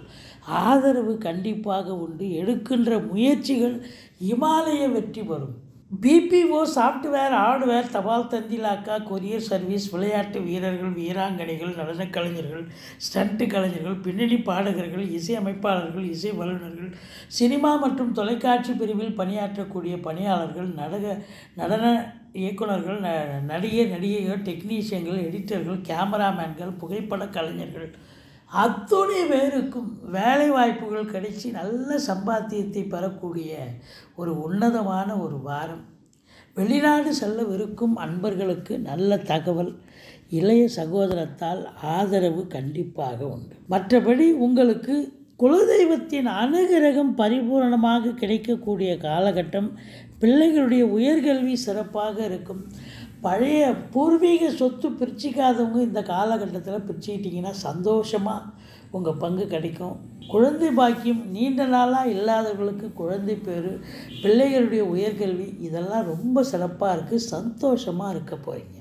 ஆதரவு கண்டிப்பாக உண்டு எடுக்கின்ற முயற்சிகள் இமாலய வெற்றி பெறும் பிபிஓ சாஃப்ட்வேர் ஹார்ட்வேர் தபால் தந்திலாக்கா கொரியர் சர்வீஸ் விளையாட்டு வீரர்கள் வீராங்கனைகள் நடனக் கலைஞர்கள் ஸ்டண்ட் கலைஞர்கள் பின்னணி பாடகர்கள் இசை அமைப்பாளர்கள் இசை வல்லுநர்கள் சினிமா மற்றும் தொலைக்காட்சி பிரிவில் பணியாற்றக்கூடிய பணியாளர்கள் நடக நடன இயக்குனர்கள் ந நடிகை நடிகைகள் டெக்னீஷியன்கள் எடிட்டர்கள் கேமராமேன்கள் புகைப்பட கலைஞர்கள் அத்துணை பேருக்கும் வேலை வாய்ப்புகள் கிடைச்சி நல்ல சம்பாத்தியத்தை பெறக்கூடிய ஒரு உன்னதமான ஒரு வாரம் வெளிநாடு செல்லவிருக்கும் அன்பர்களுக்கு நல்ல தகவல் இளைய சகோதரத்தால் ஆதரவு கண்டிப்பாக உண்டு மற்றபடி உங்களுக்கு குலதெய்வத்தின் அனுகிரகம் பரிபூரணமாக கிடைக்கக்கூடிய காலகட்டம் பிள்ளைகளுடைய உயர்கல்வி சிறப்பாக இருக்கும் பழைய பூர்வீக சொத்து பிரிச்சிக்காதவங்க இந்த காலகட்டத்தில் பிரிச்சுக்கிட்டிங்கன்னா சந்தோஷமாக உங்கள் பங்கு கிடைக்கும் குழந்தை பாக்கியம் நீண்ட நாளாக இல்லாதவர்களுக்கு குழந்தை பேர் பிள்ளைகளுடைய உயர்கல்வி இதெல்லாம் ரொம்ப சிறப்பாக இருக்குது சந்தோஷமாக இருக்க போகிறீங்க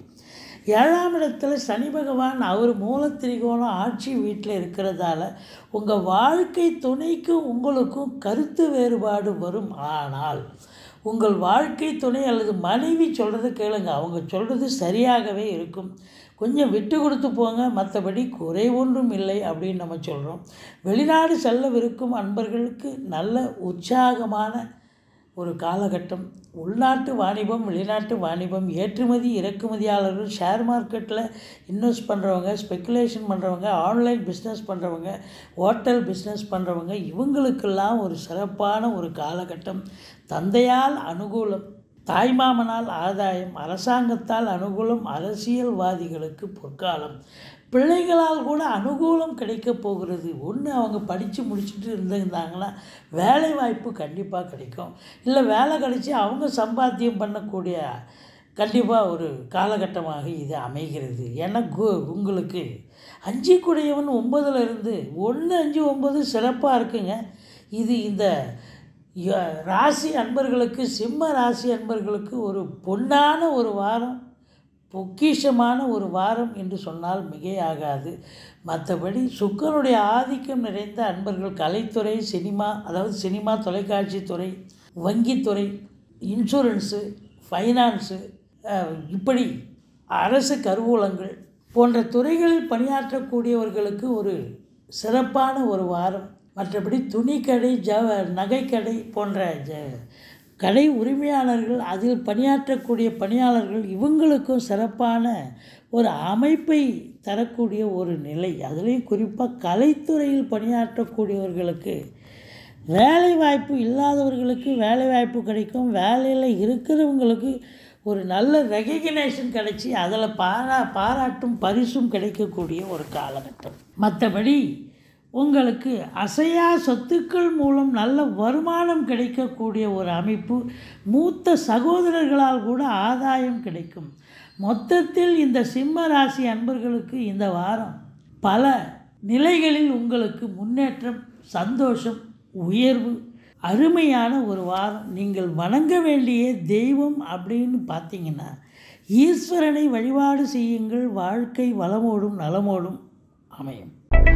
ஏழாம் இடத்துல சனி பகவான் அவர் மூலத்திரிகோணம் ஆட்சி வீட்டில் இருக்கிறதால உங்கள் வாழ்க்கை துணைக்கும் உங்களுக்கும் கருத்து வேறுபாடு வரும் ஆனால் உங்கள் வாழ்க்கை துணை அல்லது மனைவி சொல்கிறத கேளுங்க அவங்க சொல்கிறது சரியாகவே இருக்கும் கொஞ்சம் விட்டு கொடுத்து போங்க மற்றபடி குறை ஒன்றும் இல்லை அப்படின்னு நம்ம சொல்கிறோம் வெளிநாடு செல்லவிருக்கும் அன்பர்களுக்கு நல்ல உற்சாகமான ஒரு காலகட்டம் உள்நாட்டு வாணிபம் வெளிநாட்டு வாணிபம் ஏற்றுமதி இறக்குமதியாளர்கள் ஷேர் மார்க்கெட்டில் இன்வெஸ்ட் பண்ணுறவங்க ஸ்பெக்குலேஷன் பண்ணுறவங்க ஆன்லைன் பிஸ்னஸ் பண்ணுறவங்க ஹோட்டல் பிஸ்னஸ் பண்ணுறவங்க இவங்களுக்கெல்லாம் ஒரு சிறப்பான ஒரு காலகட்டம் தந்தையால் அனுகூலம் தாய்மாமனால் ஆதாயம் அரசாங்கத்தால் அனுகூலம் அரசியல்வாதிகளுக்கு பொற்காலம் பிள்ளைகளால் கூட அனுகூலம் கிடைக்கப் போகிறது ஒன்று அவங்க படித்து முடிச்சுட்டு இருந்திருந்தாங்கன்னா வேலை வாய்ப்பு கண்டிப்பாக கிடைக்கும் இல்லை வேலை கிடைச்சி அவங்க சம்பாத்தியம் பண்ணக்கூடிய கண்டிப்பாக ஒரு காலகட்டமாக இது அமைகிறது ஏன்னா கு உங்களுக்கு அஞ்சு குடையவன் ஒம்பதுல இருந்து ஒன்று அஞ்சு ஒம்பது சிறப்பாக இருக்குங்க இது இந்த ய- ராசி அன்பர்களுக்கு சிம்ம ராசி அன்பர்களுக்கு ஒரு பொன்னான ஒரு வாரம் பொக்கிஷமான ஒரு வாரம் என்று சொன்னால் மிகையாகாது மற்றபடி சுக்கரனுடைய ஆதிக்கம் நிறைந்த அன்பர்கள் கலைத்துறை சினிமா அதாவது சினிமா தொலைக்காட்சி துறை வங்கித்துறை இன்சூரன்ஸு ஃபைனான்ஸு அஹ், இப்படி அரசு கருவூலங்கள் போன்ற துறைகளில் பணியாற்றக்கூடியவர்களுக்கு ஒரு சிறப்பான ஒரு வாரம் மற்றபடி துணிக்கடை ஜ நகைக்கடை போன்ற ஜ கடை உரிமையாளர்கள் அதில் பணியாற்றக்கூடிய பணியாளர்கள் இவங்களுக்கும் சிறப்பான ஒரு அமைப்பை தரக்கூடிய ஒரு நிலை அதுலேயும் குறிப்பாக கலைத்துறையில் பணியாற்றக்கூடியவர்களுக்கு வேலை வாய்ப்பு இல்லாதவர்களுக்கு வேலை வாய்ப்பு கிடைக்கும் வேலையில் இருக்கிறவங்களுக்கு ஒரு நல்ல ரெகக்னேஷன் கிடைச்சி அதில் பாரா பாராட்டும் பரிசும் கிடைக்கக்கூடிய ஒரு காலகட்டம் மற்றபடி உங்களுக்கு அசையா சொத்துக்கள் மூலம் நல்ல வருமானம் கிடைக்கக்கூடிய ஒரு அமைப்பு மூத்த சகோதரர்களால் கூட ஆதாயம் கிடைக்கும் மொத்தத்தில் இந்த சிம்ம ராசி அன்பர்களுக்கு இந்த வாரம் பல நிலைகளில் உங்களுக்கு முன்னேற்றம் சந்தோஷம் உயர்வு அருமையான ஒரு வாரம் நீங்கள் வணங்க வேண்டிய தெய்வம் அப்படின்னு பார்த்தீங்கன்னா ஈஸ்வரனை வழிபாடு செய்யுங்கள் வாழ்க்கை வளமோடும் நலமோடும் அமையும்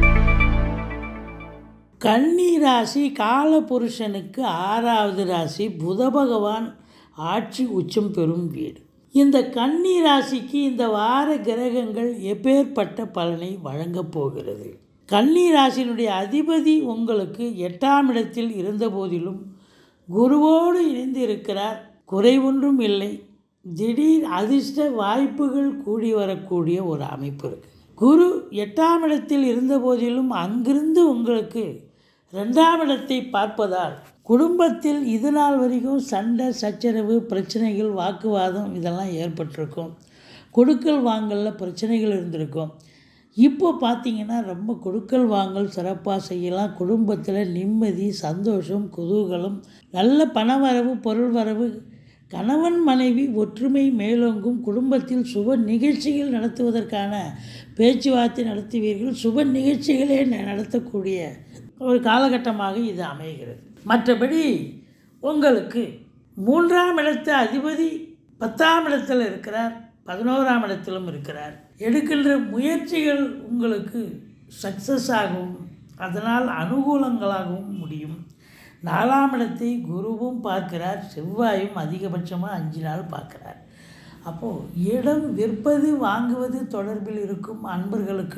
கன்னி ராசி காலபுருஷனுக்கு ஆறாவது ராசி புத பகவான் ஆட்சி உச்சம் பெறும் வீடு இந்த கன்னி ராசிக்கு இந்த வார கிரகங்கள் எப்பேற்பட்ட பலனை வழங்கப் போகிறது கன்னி ராசியினுடைய அதிபதி உங்களுக்கு எட்டாம் இடத்தில் இருந்தபோதிலும் குருவோடு இணைந்து இருக்கிறார் குறைவொன்றும் இல்லை திடீர் அதிர்ஷ்ட வாய்ப்புகள் கூடி வரக்கூடிய ஒரு அமைப்பு இருக்குது குரு எட்டாம் இடத்தில் இருந்தபோதிலும் அங்கிருந்து உங்களுக்கு ரெண்டாம் இடத்தை பார்ப்பதால் குடும்பத்தில் இது நாள் வரைக்கும் சண்டை சச்சரவு பிரச்சனைகள் வாக்குவாதம் இதெல்லாம் ஏற்பட்டிருக்கும் கொடுக்கல் வாங்கலில் பிரச்சனைகள் இருந்திருக்கும் இப்போ பார்த்தீங்கன்னா ரொம்ப கொடுக்கல் வாங்கல் சிறப்பாக செய்யலாம் குடும்பத்தில் நிம்மதி சந்தோஷம் குதூகலம் நல்ல பணவரவு பொருள் வரவு கணவன் மனைவி ஒற்றுமை மேலோங்கும் குடும்பத்தில் சுப நிகழ்ச்சிகள் நடத்துவதற்கான பேச்சுவார்த்தை நடத்துவீர்கள் சுப நிகழ்ச்சிகளே ந- நடத்தக்கூடிய ஒரு காலகட்டமாக இது அமைகிறது மற்றபடி உங்களுக்கு மூன்றாம் இடத்து அதிபதி பத்தாம் இடத்தில் இருக்கிறார் பதினோராம் இடத்திலும் இருக்கிறார் எடுக்கின்ற முயற்சிகள் உங்களுக்கு சக்ஸஸ் ஆகவும் அதனால் அனுகூலங்களாகவும் முடியும் நாலாம் இடத்தை குருவும் பார்க்கிறார் செவ்வாயும் அதிகபட்சமாக அஞ்சு நாள் பார்க்கிறார் அப்போது இடம் விற்பது வாங்குவது தொடர்பில் இருக்கும் அன்பர்களுக்கு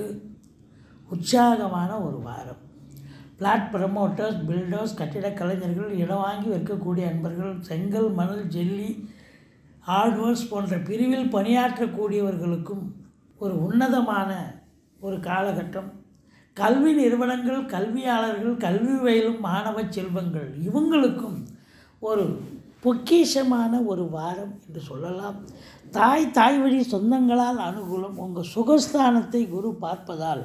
உற்சாகமான ஒரு வாரம் பிளாட் ப்ரமோட்டர்ஸ் பில்டர்ஸ் கட்டிடக் கலைஞர்கள் இடம் வாங்கி விற்கக்கூடிய அன்பர்கள் செங்கல் மணல் ஜெல்லி ஹார்ட்வேர்ஸ் போன்ற பிரிவில் பணியாற்றக்கூடியவர்களுக்கும் ஒரு உன்னதமான ஒரு காலகட்டம் கல்வி நிறுவனங்கள் கல்வியாளர்கள் கல்வி பயிலும் மாணவ செல்வங்கள் இவங்களுக்கும் ஒரு பொக்கிஷமான ஒரு வாரம் என்று சொல்லலாம் தாய் தாய் வழி சொந்தங்களால் அனுகூலம் உங்கள் சுகஸ்தானத்தை குரு பார்ப்பதால்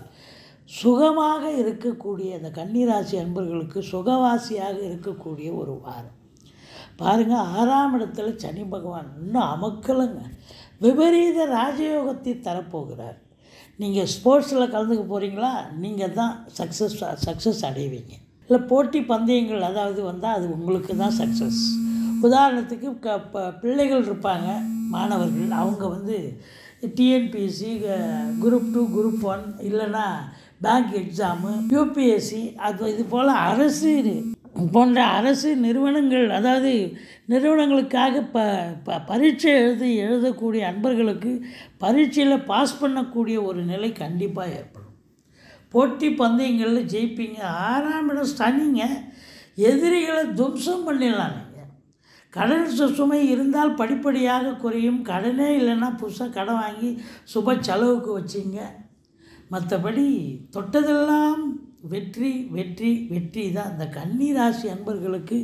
சுகமாக இருக்கக்கூடிய அந்த கன்னிராசி அன்பர்களுக்கு சுகவாசியாக இருக்கக்கூடிய ஒரு வாரம் பாருங்கள் ஆறாம் இடத்துல சனி பகவான் இன்னும் அமக்கலங்க விபரீத ராஜயோகத்தை தரப்போகிறார் நீங்கள் ஸ்போர்ட்ஸில் கலந்துக்க போகிறீங்களா நீங்கள் தான் சக்ஸஸ் சக்ஸஸ் அடைவீங்க இல்லை போட்டி பந்தயங்கள் அதாவது வந்தால் அது உங்களுக்கு தான் சக்ஸஸ் உதாரணத்துக்கு க ப பிள்ளைகள் இருப்பாங்க மாணவர்கள் அவங்க வந்து TNPSC group two group one இல்லைன்னா பேங்க் எக்ஸாமு யூபிஎஸ்சி அது இது போல் அரசு போன்ற அரசு நிறுவனங்கள் அதாவது நிறுவனங்களுக்காக ப ப பரீட்சை எழுதி எழுதக்கூடிய அன்பர்களுக்கு பரீட்சையில் பாஸ் பண்ணக்கூடிய ஒரு நிலை கண்டிப்பாக ஏற்படும் போட்டி பந்தயங்களில் ஜெயிப்பீங்க ஆறாம் இடம் ஸ்டனிங்க எதிரிகளை துவம்சம் பண்ணிடலாம் நீங்கள் கடன் சு- சுமை இருந்தால் படிப்படியாக குறையும் கடனே இல்லைன்னா புதுசாக கடன் வாங்கி சுப செலவுக்கு வச்சிங்க மற்றபடி தொட்டதெல்லாம் வெற்றி வெற்றி வெற்றி தான் இந்த கன்னி ராசி அன்பர்களுக்கு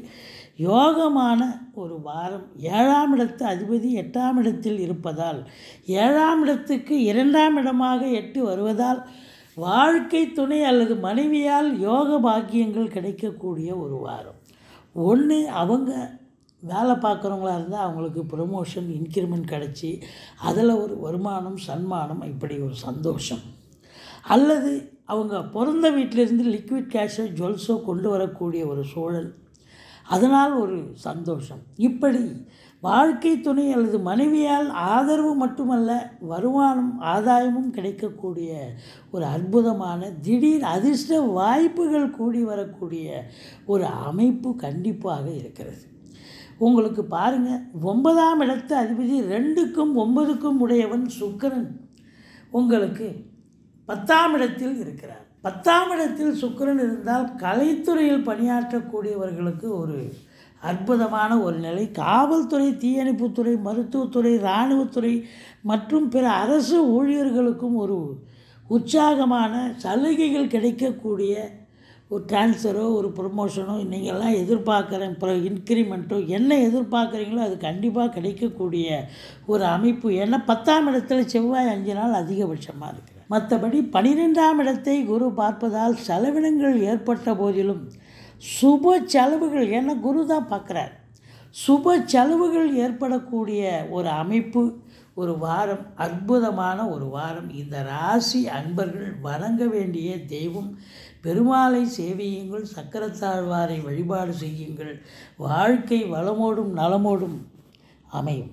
யோகமான ஒரு வாரம் ஏழாம் இடத்து அதிபதி எட்டாம் இடத்தில் இருப்பதால் ஏழாம் இடத்துக்கு இரண்டாம் இடமாக எட்டு வருவதால் வாழ்க்கை துணை அல்லது மனைவியால் யோக பாக்கியங்கள் கிடைக்கக்கூடிய ஒரு வாரம் ஒன்று அவங்க வேலை பார்க்குறவங்களா இருந்தால் அவங்களுக்கு ப்ரொமோஷன் இன்க்ரிமெண்ட் கிடச்சி அதில் ஒரு வருமானம் சன்மானம் இப்படி ஒரு சந்தோஷம் அல்லது அவங்க பிறந்த வீட்டிலேருந்து லிக்விட் கேஷோ ஜுவல்ஸோ கொண்டு வரக்கூடிய ஒரு சூழல் அதனால் ஒரு சந்தோஷம் இப்படி வாழ்க்கை துணை அல்லது மனைவியால் ஆதரவு மட்டுமல்ல வருமானம் ஆதாயமும் கிடைக்கக்கூடிய ஒரு அற்புதமான திடீர் அதிர்ஷ்ட வாய்ப்புகள் கூடி வரக்கூடிய ஒரு அமைப்பு கண்டிப்பாக இருக்கிறது உங்களுக்கு பாருங்கள் ஒன்பதாம் இடத்து அதிபதி ரெண்டுக்கும் ஒன்பதுக்கும் உடையவன் சுக்கிரன் உங்களுக்கு பத்தாம் இடத்தில் இருக்கிறார் பத்தாம் இடத்தில் சுக்கிரன் இருந்தால் கலைத்துறையில் பணியாற்றக்கூடியவர்களுக்கு ஒரு அற்புதமான ஒரு நிலை காவல்துறை தீயணைப்புத்துறை மருத்துவத்துறை இராணுவத்துறை மற்றும் பிற அரசு ஊழியர்களுக்கும் ஒரு உற்சாகமான சலுகைகள் கிடைக்கக்கூடிய ஒரு ட்ரான்ஸ்ஃபரோ ஒரு ப்ரொமோஷனோ நீங்கள்லாம் எதிர்பார்க்குற அப்புறம் இன்க்ரிமெண்ட்டோ என்ன எதிர்பார்க்குறீங்களோ அது கண்டிப்பாக கிடைக்கக்கூடிய ஒரு அமைப்பு ஏன்னா பத்தாம் இடத்துல செவ்வாய் அஞ்சு நாள் அதிகபட்சமாக இருக்குது மற்றபடி பன்னிரெண்டாம் இடத்தை குரு பார்ப்பதால் செலவினங்கள் ஏற்பட்ட போதிலும் சுப செலவுகள் ஏன்னா குரு தான் பார்க்குறார் சுப செலவுகள் ஏற்படக்கூடிய ஒரு அமைப்பு ஒரு வாரம் அற்புதமான ஒரு வாரம் இந்த ராசி அன்பர்கள் வணங்க வேண்டிய தெய்வம் பெருமாளை சேவியுங்கள் சக்கரத்தாழ்வாரை வழிபாடு செய்யுங்கள் வாழ்க்கை வளமோடும் நலமோடும் அமையும்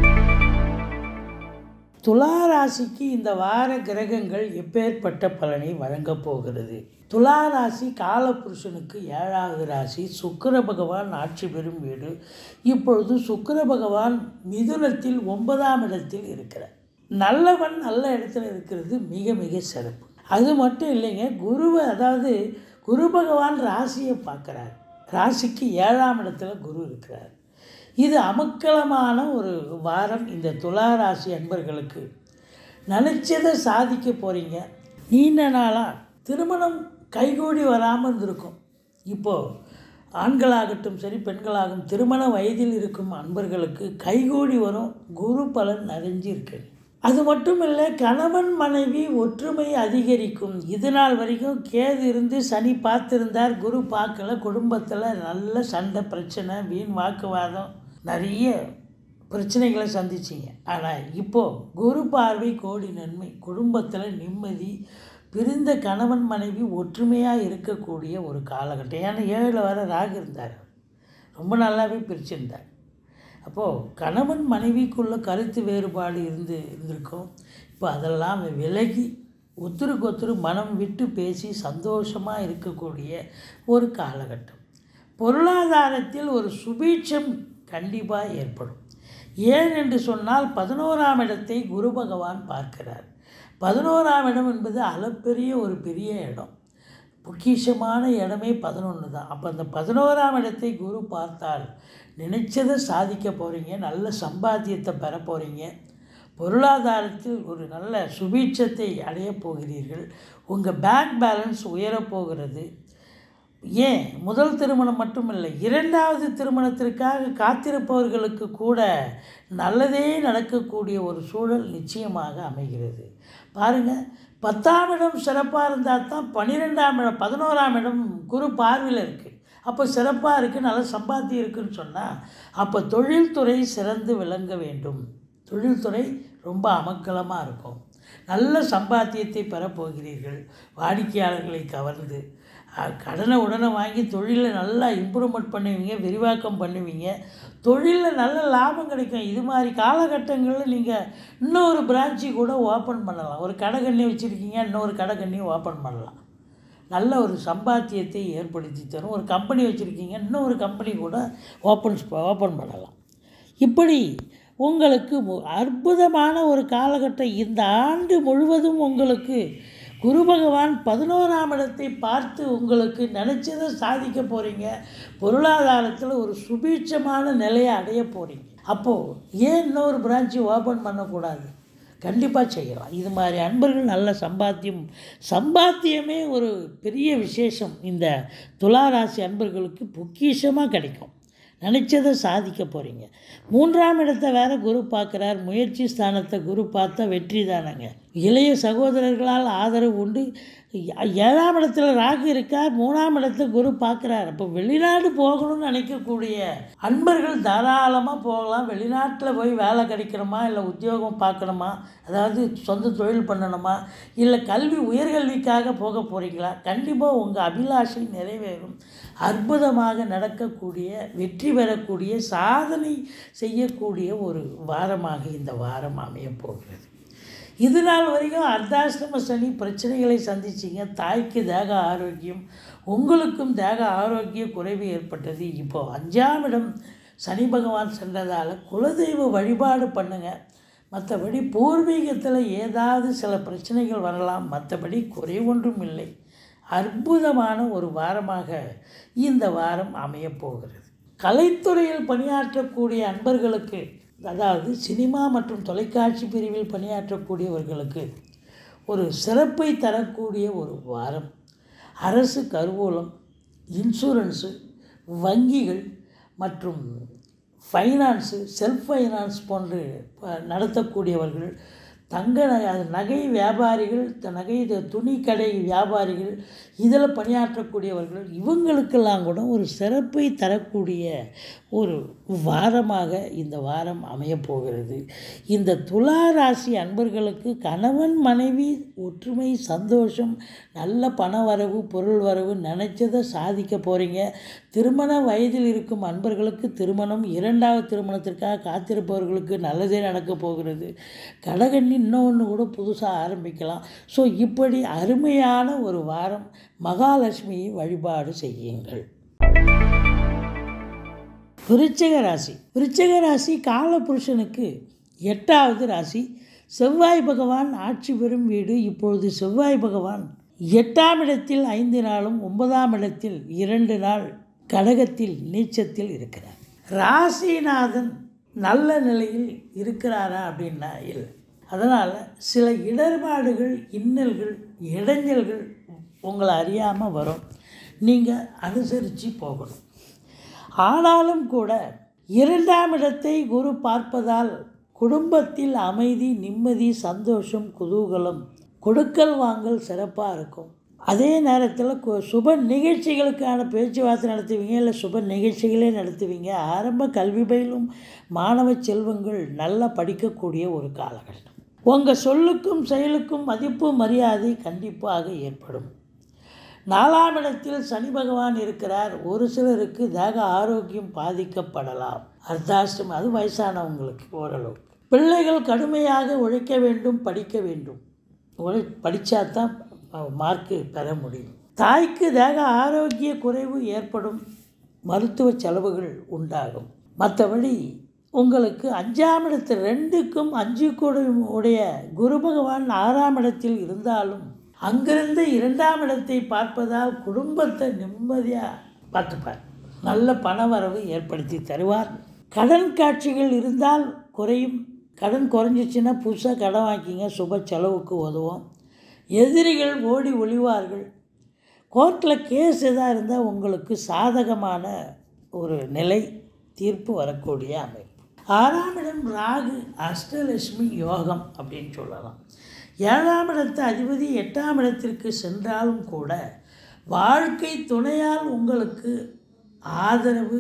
துலா ராசிக்கு இந்த வார கிரகங்கள் எப்பேற்பட்ட பலனை வழங்கப் போகிறது துலா ராசி காலபுருஷனுக்கு ஏழாவது ராசி சுக்கிர பகவான் ஆட்சி பெறும் வீடு இப்பொழுது சுக்கிர பகவான் மிதுனத்தில் ஒன்பதாம் இடத்தில் இருக்கிறார் நல்லவன் நல்ல இடத்துல இருக்கிறது மிக மிக சிறப்பு அது மட்டும் இல்லைங்க குருவை அதாவது குரு பகவான் ராசியை பார்க்குறார் ராசிக்கு ஏழாம் இடத்துல குரு இருக்கிறார் இது அமக்கலமான ஒரு வாரம் இந்த துலா ராசி அன்பர்களுக்கு நினச்சதை சாதிக்க போகிறீங்க நீண்ட நாளாக திருமணம் கைகூடி வராமல் இருந்திருக்கும் இப்போது ஆண்களாகட்டும் சரி பெண்களாகும் திருமண வயதில் இருக்கும் அன்பர்களுக்கு கைகூடி வரும் குரு பலன் நிறைஞ்சு இருக்கு அது மட்டும் இல்லை கணவன் மனைவி ஒற்றுமை அதிகரிக்கும் இது நாள் வரைக்கும் கேது இருந்து சனி பார்த்துருந்தார் குரு பார்க்கல குடும்பத்தில் நல்ல சண்டை பிரச்சனை வீண் வாக்குவாதம் நிறைய பிரச்சனைகளை சந்திச்சிங்க ஆனால் இப்போது குரு பார்வை கோடி நன்மை குடும்பத்தில் நிம்மதி பிரிந்த கணவன் மனைவி ஒற்றுமையாக இருக்கக்கூடிய ஒரு காலகட்டம் ஏன்னா ஏழில் வர ராகு இருந்தார் ரொம்ப நல்லாவே பிரிச்சிருந்தார் அப்போது கணவன் மனைவிக்குள்ள கருத்து வேறுபாடு இருந்து இருந்திருக்கும் இப்போ அதெல்லாம் விலகி ஒருத்தருக்கு ஒருத்தர் மனம் விட்டு பேசி சந்தோஷமாக இருக்கக்கூடிய ஒரு காலகட்டம் பொருளாதாரத்தில் ஒரு சுபீட்சம் கண்டிப்பாக ஏற்படும் ஏன் என்று சொன்னால் பதினோராம் இடத்தை குரு பகவான் பார்க்கிறார் பதினோராம் இடம் என்பது அளப்பெரிய ஒரு பெரிய இடம் பொக்கிஷமான இடமே பதினொன்று தான் அப்போ அந்த பதினோராம் இடத்தை குரு பார்த்தால் நினைச்சதை சாதிக்க போகிறீங்க நல்ல சம்பாத்தியத்தை பெற போகிறீங்க பொருளாதாரத்தில் ஒரு நல்ல சுபீட்சத்தை அடையப் போகிறீர்கள் உங்கள் பேங்க் பேலன்ஸ் உயரப் போகிறது ஏன் முதல் திருமணம் மட்டுமில்லை இரண்டாவது திருமணத்திற்காக காத்திருப்பவர்களுக்கு கூட நல்லதே நடக்கக்கூடிய ஒரு சூழல் நிச்சயமாக அமைகிறது பாருங்கள் பத்தாம் இடம் சிறப்பாக இருந்தால் தான் பன்னிரெண்டாம் இடம் பதினோராம் இடம் குரு பார்வையில் இருக்குது அப்போ சிறப்பாக இருக்குது நல்ல சம்பாத்தியம் இருக்குன்னு சொன்னால் அப்போ தொழில்துறை சிறந்து விளங்க வேண்டும் தொழில்துறை ரொம்ப அமக்கலமாக இருக்கும் நல்ல சம்பாத்தியத்தை பெறப்போகிறீர்கள் வாடிக்கையாளர்களை கவர்ந்து அஹ், கடனை உடனே வாங்கி தொழிலில் நல்லா இம்ப்ரூவ்மெண்ட் பண்ணுவீங்க விரிவாக்கம் பண்ணுவீங்க தொழிலில் நல்ல லாபம் கிடைக்கும் இது மாதிரி காலகட்டங்களில் நீங்கள் இன்னொரு பிரான்ச்சு கூட ஓப்பன் பண்ணலாம் ஒரு கடை கண்ணி வச்சுருக்கீங்க இன்னொரு கடை கண்ணியும் ஓப்பன் பண்ணலாம் நல்ல ஒரு சம்பாத்தியத்தை ஏற்படுத்தி தரும் ஒரு கம்பெனி வச்சுருக்கீங்க இன்னொரு கம்பெனி கூட ஓப்பன் ஓப்பன் பண்ணலாம் இப்படி உங்களுக்கு மு- அற்புதமான ஒரு காலகட்டம் இந்த ஆண்டு முழுவதும் உங்களுக்கு குரு பகவான் பதினோராம் இடத்தை பார்த்து உங்களுக்கு நினச்சதை சாதிக்க போகிறீங்க பொருளாதாரத்தில் ஒரு சுபீட்சமான நிலையை அடைய போகிறீங்க அப்போது ஏன் இன்னொரு பிரான்ச்சு ஓப்பன் பண்ணக்கூடாது கண்டிப்பாக செய்யலாம் இது மாதிரி அன்பர்கள் நல்ல சம்பாத்தியம் சம்பாத்தியமே ஒரு பெரிய விசேஷம் இந்த துளாராசி அன்பர்களுக்கு பொக்கிஷமாக கிடைக்கும் நினச்சதை சாதிக்க போகிறீங்க மூன்றாம் இடத்தை வேற குரு பார்க்குறார் முயற்சி ஸ்தானத்தை குரு பார்த்தா வெற்றி தானங்க இளைய சகோதரர்களால் ஆதரவு உண்டு ஏ- ஏழாம் இடத்துல ராகு இருக்கார் மூணாம் இடத்தை குரு பார்க்குறார் அப்போ வெளிநாடு போகணும்னு நினைக்கக்கூடிய அன்பர்கள் தாராளமாக போகலாம் வெளிநாட்டில் போய் வேலை கிடைக்கணுமா இல்லை உத்தியோகம் பார்க்கணுமா அதாவது சொந்த தொழில் பண்ணணுமா இல்லை கல்வி உயர்கல்விக்காக போக போகிறீங்களா கண்டிப்பாக உங்கள் அபிலாஷை நிறைவேறும் அற்புதமாக நடக்கக்கூடிய வெற்றி பெறக்கூடிய சாதனை செய்யக்கூடிய ஒரு வாரமாக இந்த வாரம் அமையப் போகிறது இது நாள் வரைக்கும் அர்த்தாசிரம சனி பிரச்சனைகளை சந்திச்சிங்க தாய்க்கு தேக ஆரோக்கியம் உங்களுக்கும் தேக ஆரோக்கிய குறைவு ஏற்பட்டது இப்போ அஞ்சாம் இடம் சனி பகவான் சென்றதால் குலதெய்வ வழிபாடு பண்ணுங்க மற்றபடி பூர்வீகத்தில் ஏதாவது சில பிரச்சனைகள் வரலாம் மற்றபடி குறைவொன்றும் இல்லை அற்புதமான ஒரு வாரமாக இந்த வாரம் அமையப் போகிறது கலைத்துறையில் பணியாற்றக்கூடிய அன்பர்களுக்கு அதாவது சினிமா மற்றும் தொலைக்காட்சி பிரிவில் பணியாற்றக்கூடியவர்களுக்கு ஒரு சிறப்பை தரக்கூடிய ஒரு வாரம் அரசு கருவூலம் இன்சூரன்ஸு வங்கிகள் மற்றும் ஃபைனான்ஸு செல்ஃப் ஃபைனான்ஸ் போன்று ப- நடத்தக்கூடியவர்கள் தங்க நகை அது நகை வியாபாரிகள் த- நகை த- துணி கடை வியாபாரிகள் இதில் பணியாற்றக்கூடியவர்கள் இவங்களுக்கெல்லாம் கூட ஒரு சிறப்பை தரக்கூடிய ஒரு வாரமாக இந்த வாரம் அமையப் போகிறது இந்த துலா ராசி அன்பர்களுக்கு கணவன் மனைவி ஒற்றுமை சந்தோஷம் நல்ல பண வரவு பொருள் வரவு நினைச்சதை சாதிக்க போகிறீங்க திருமண வயதில் இருக்கும் அன்பர்களுக்கு திருமணம் இரண்டாவது திருமணத்திற்காக காத்திருப்பவர்களுக்கு நல்லதே நடக்கப் போகிறது கடகண்ணி இன்னொன்று கூட புதுசாக ஆரம்பிக்கலாம் ஸோ இப்படி அருமையான ஒரு வாரம் மகாலட்சுமியை வழிபாடு செய்யுங்கள் விருச்சிக ராசி விருச்சிக ராசி காலபுருஷனுக்கு எட்டாவது ராசி செவ்வாய் பகவான் ஆட்சி பெறும் வீடு இப்பொழுது செவ்வாய் பகவான் எட்டாம் இடத்தில் ஐந்து நாளும் ஒன்பதாம் இடத்தில் இரண்டு நாள் கடகத்தில் நீச்சத்தில் இருக்கிறார் ராசிநாதன் நல்ல நிலையில் இருக்கிறாரா அப்படின்னா இல்லை அதனால் சில இடர்பாடுகள் இன்னல்கள் இடைஞ்சல்கள் உங்களை அறியாமல் வரும் நீங்கள் அனுசரித்து போகணும் ஆனாலும் கூட இரண்டாம் இடத்தை குரு பார்ப்பதால் குடும்பத்தில் அமைதி நிம்மதி சந்தோஷம் குதூகலம் கொடுக்கல் வாங்கல் சிறப்பாக இருக்கும் அதே நேரத்தில் கு- சுப நிகழ்ச்சிகளுக்கான பேச்சுவார்த்தை நடத்துவீங்க இல்லை சுப நிகழ்ச்சிகளே நடத்துவீங்க ஆரம்ப கல்வி பயிலும் மாணவ செல்வங்கள் நல்லா படிக்கக்கூடிய ஒரு காலகட்டம் உங்கள் சொல்லுக்கும் செயலுக்கும் மதிப்பு மரியாதை கண்டிப்பாக ஏற்படும் நாலாம் இடத்தில் சனி பகவான் இருக்கிறார் ஒரு சிலருக்கு தேக ஆரோக்கியம் பாதிக்கப்படலாம் அர்த்தாஷ்டம் அது வயசானவங்களுக்கு ஓரளவுக்கு பிள்ளைகள் கடுமையாக உழைக்க வேண்டும் படிக்க வேண்டும் உழை படித்தா தான் மார்க்கு பெற முடியும் தாய்க்கு தேக ஆரோக்கிய குறைவு ஏற்படும் மருத்துவ செலவுகள் உண்டாகும் மற்றபடி உங்களுக்கு அஞ்சாம் இடத்து ரெண்டுக்கும் அஞ்சு கூட உடைய குரு பகவான் ஆறாம் இடத்தில் இருந்தாலும் அங்கிருந்து இரண்டாம் இடத்தை பார்ப்பதால் குடும்பத்தை நிம்மதியாக பார்த்துப்பார் நல்ல பணவரவு ஏற்படுத்தி தருவார் கடன் காட்சிகள் இருந்தால் குறையும் கடன் குறைஞ்சிச்சின்னா புதுசாக கடன் வாங்கிங்க சுப செலவுக்கு உதவும் எதிரிகள் ஓடி ஒளிவார்கள் கோர்ட்டில் கேஸ் எதாக இருந்தால் உங்களுக்கு சாதகமான ஒரு நிலை தீர்ப்பு வரக்கூடிய அமைப்பு ஆறாம் இடம் ராகு அஷ்டலட்சுமி யோகம் அப்படின்னு சொல்லலாம் ஏழாம் இடத்து அதிபதி எட்டாம் இடத்திற்கு சென்றாலும் கூட வாழ்க்கை துணையால் உங்களுக்கு ஆதரவு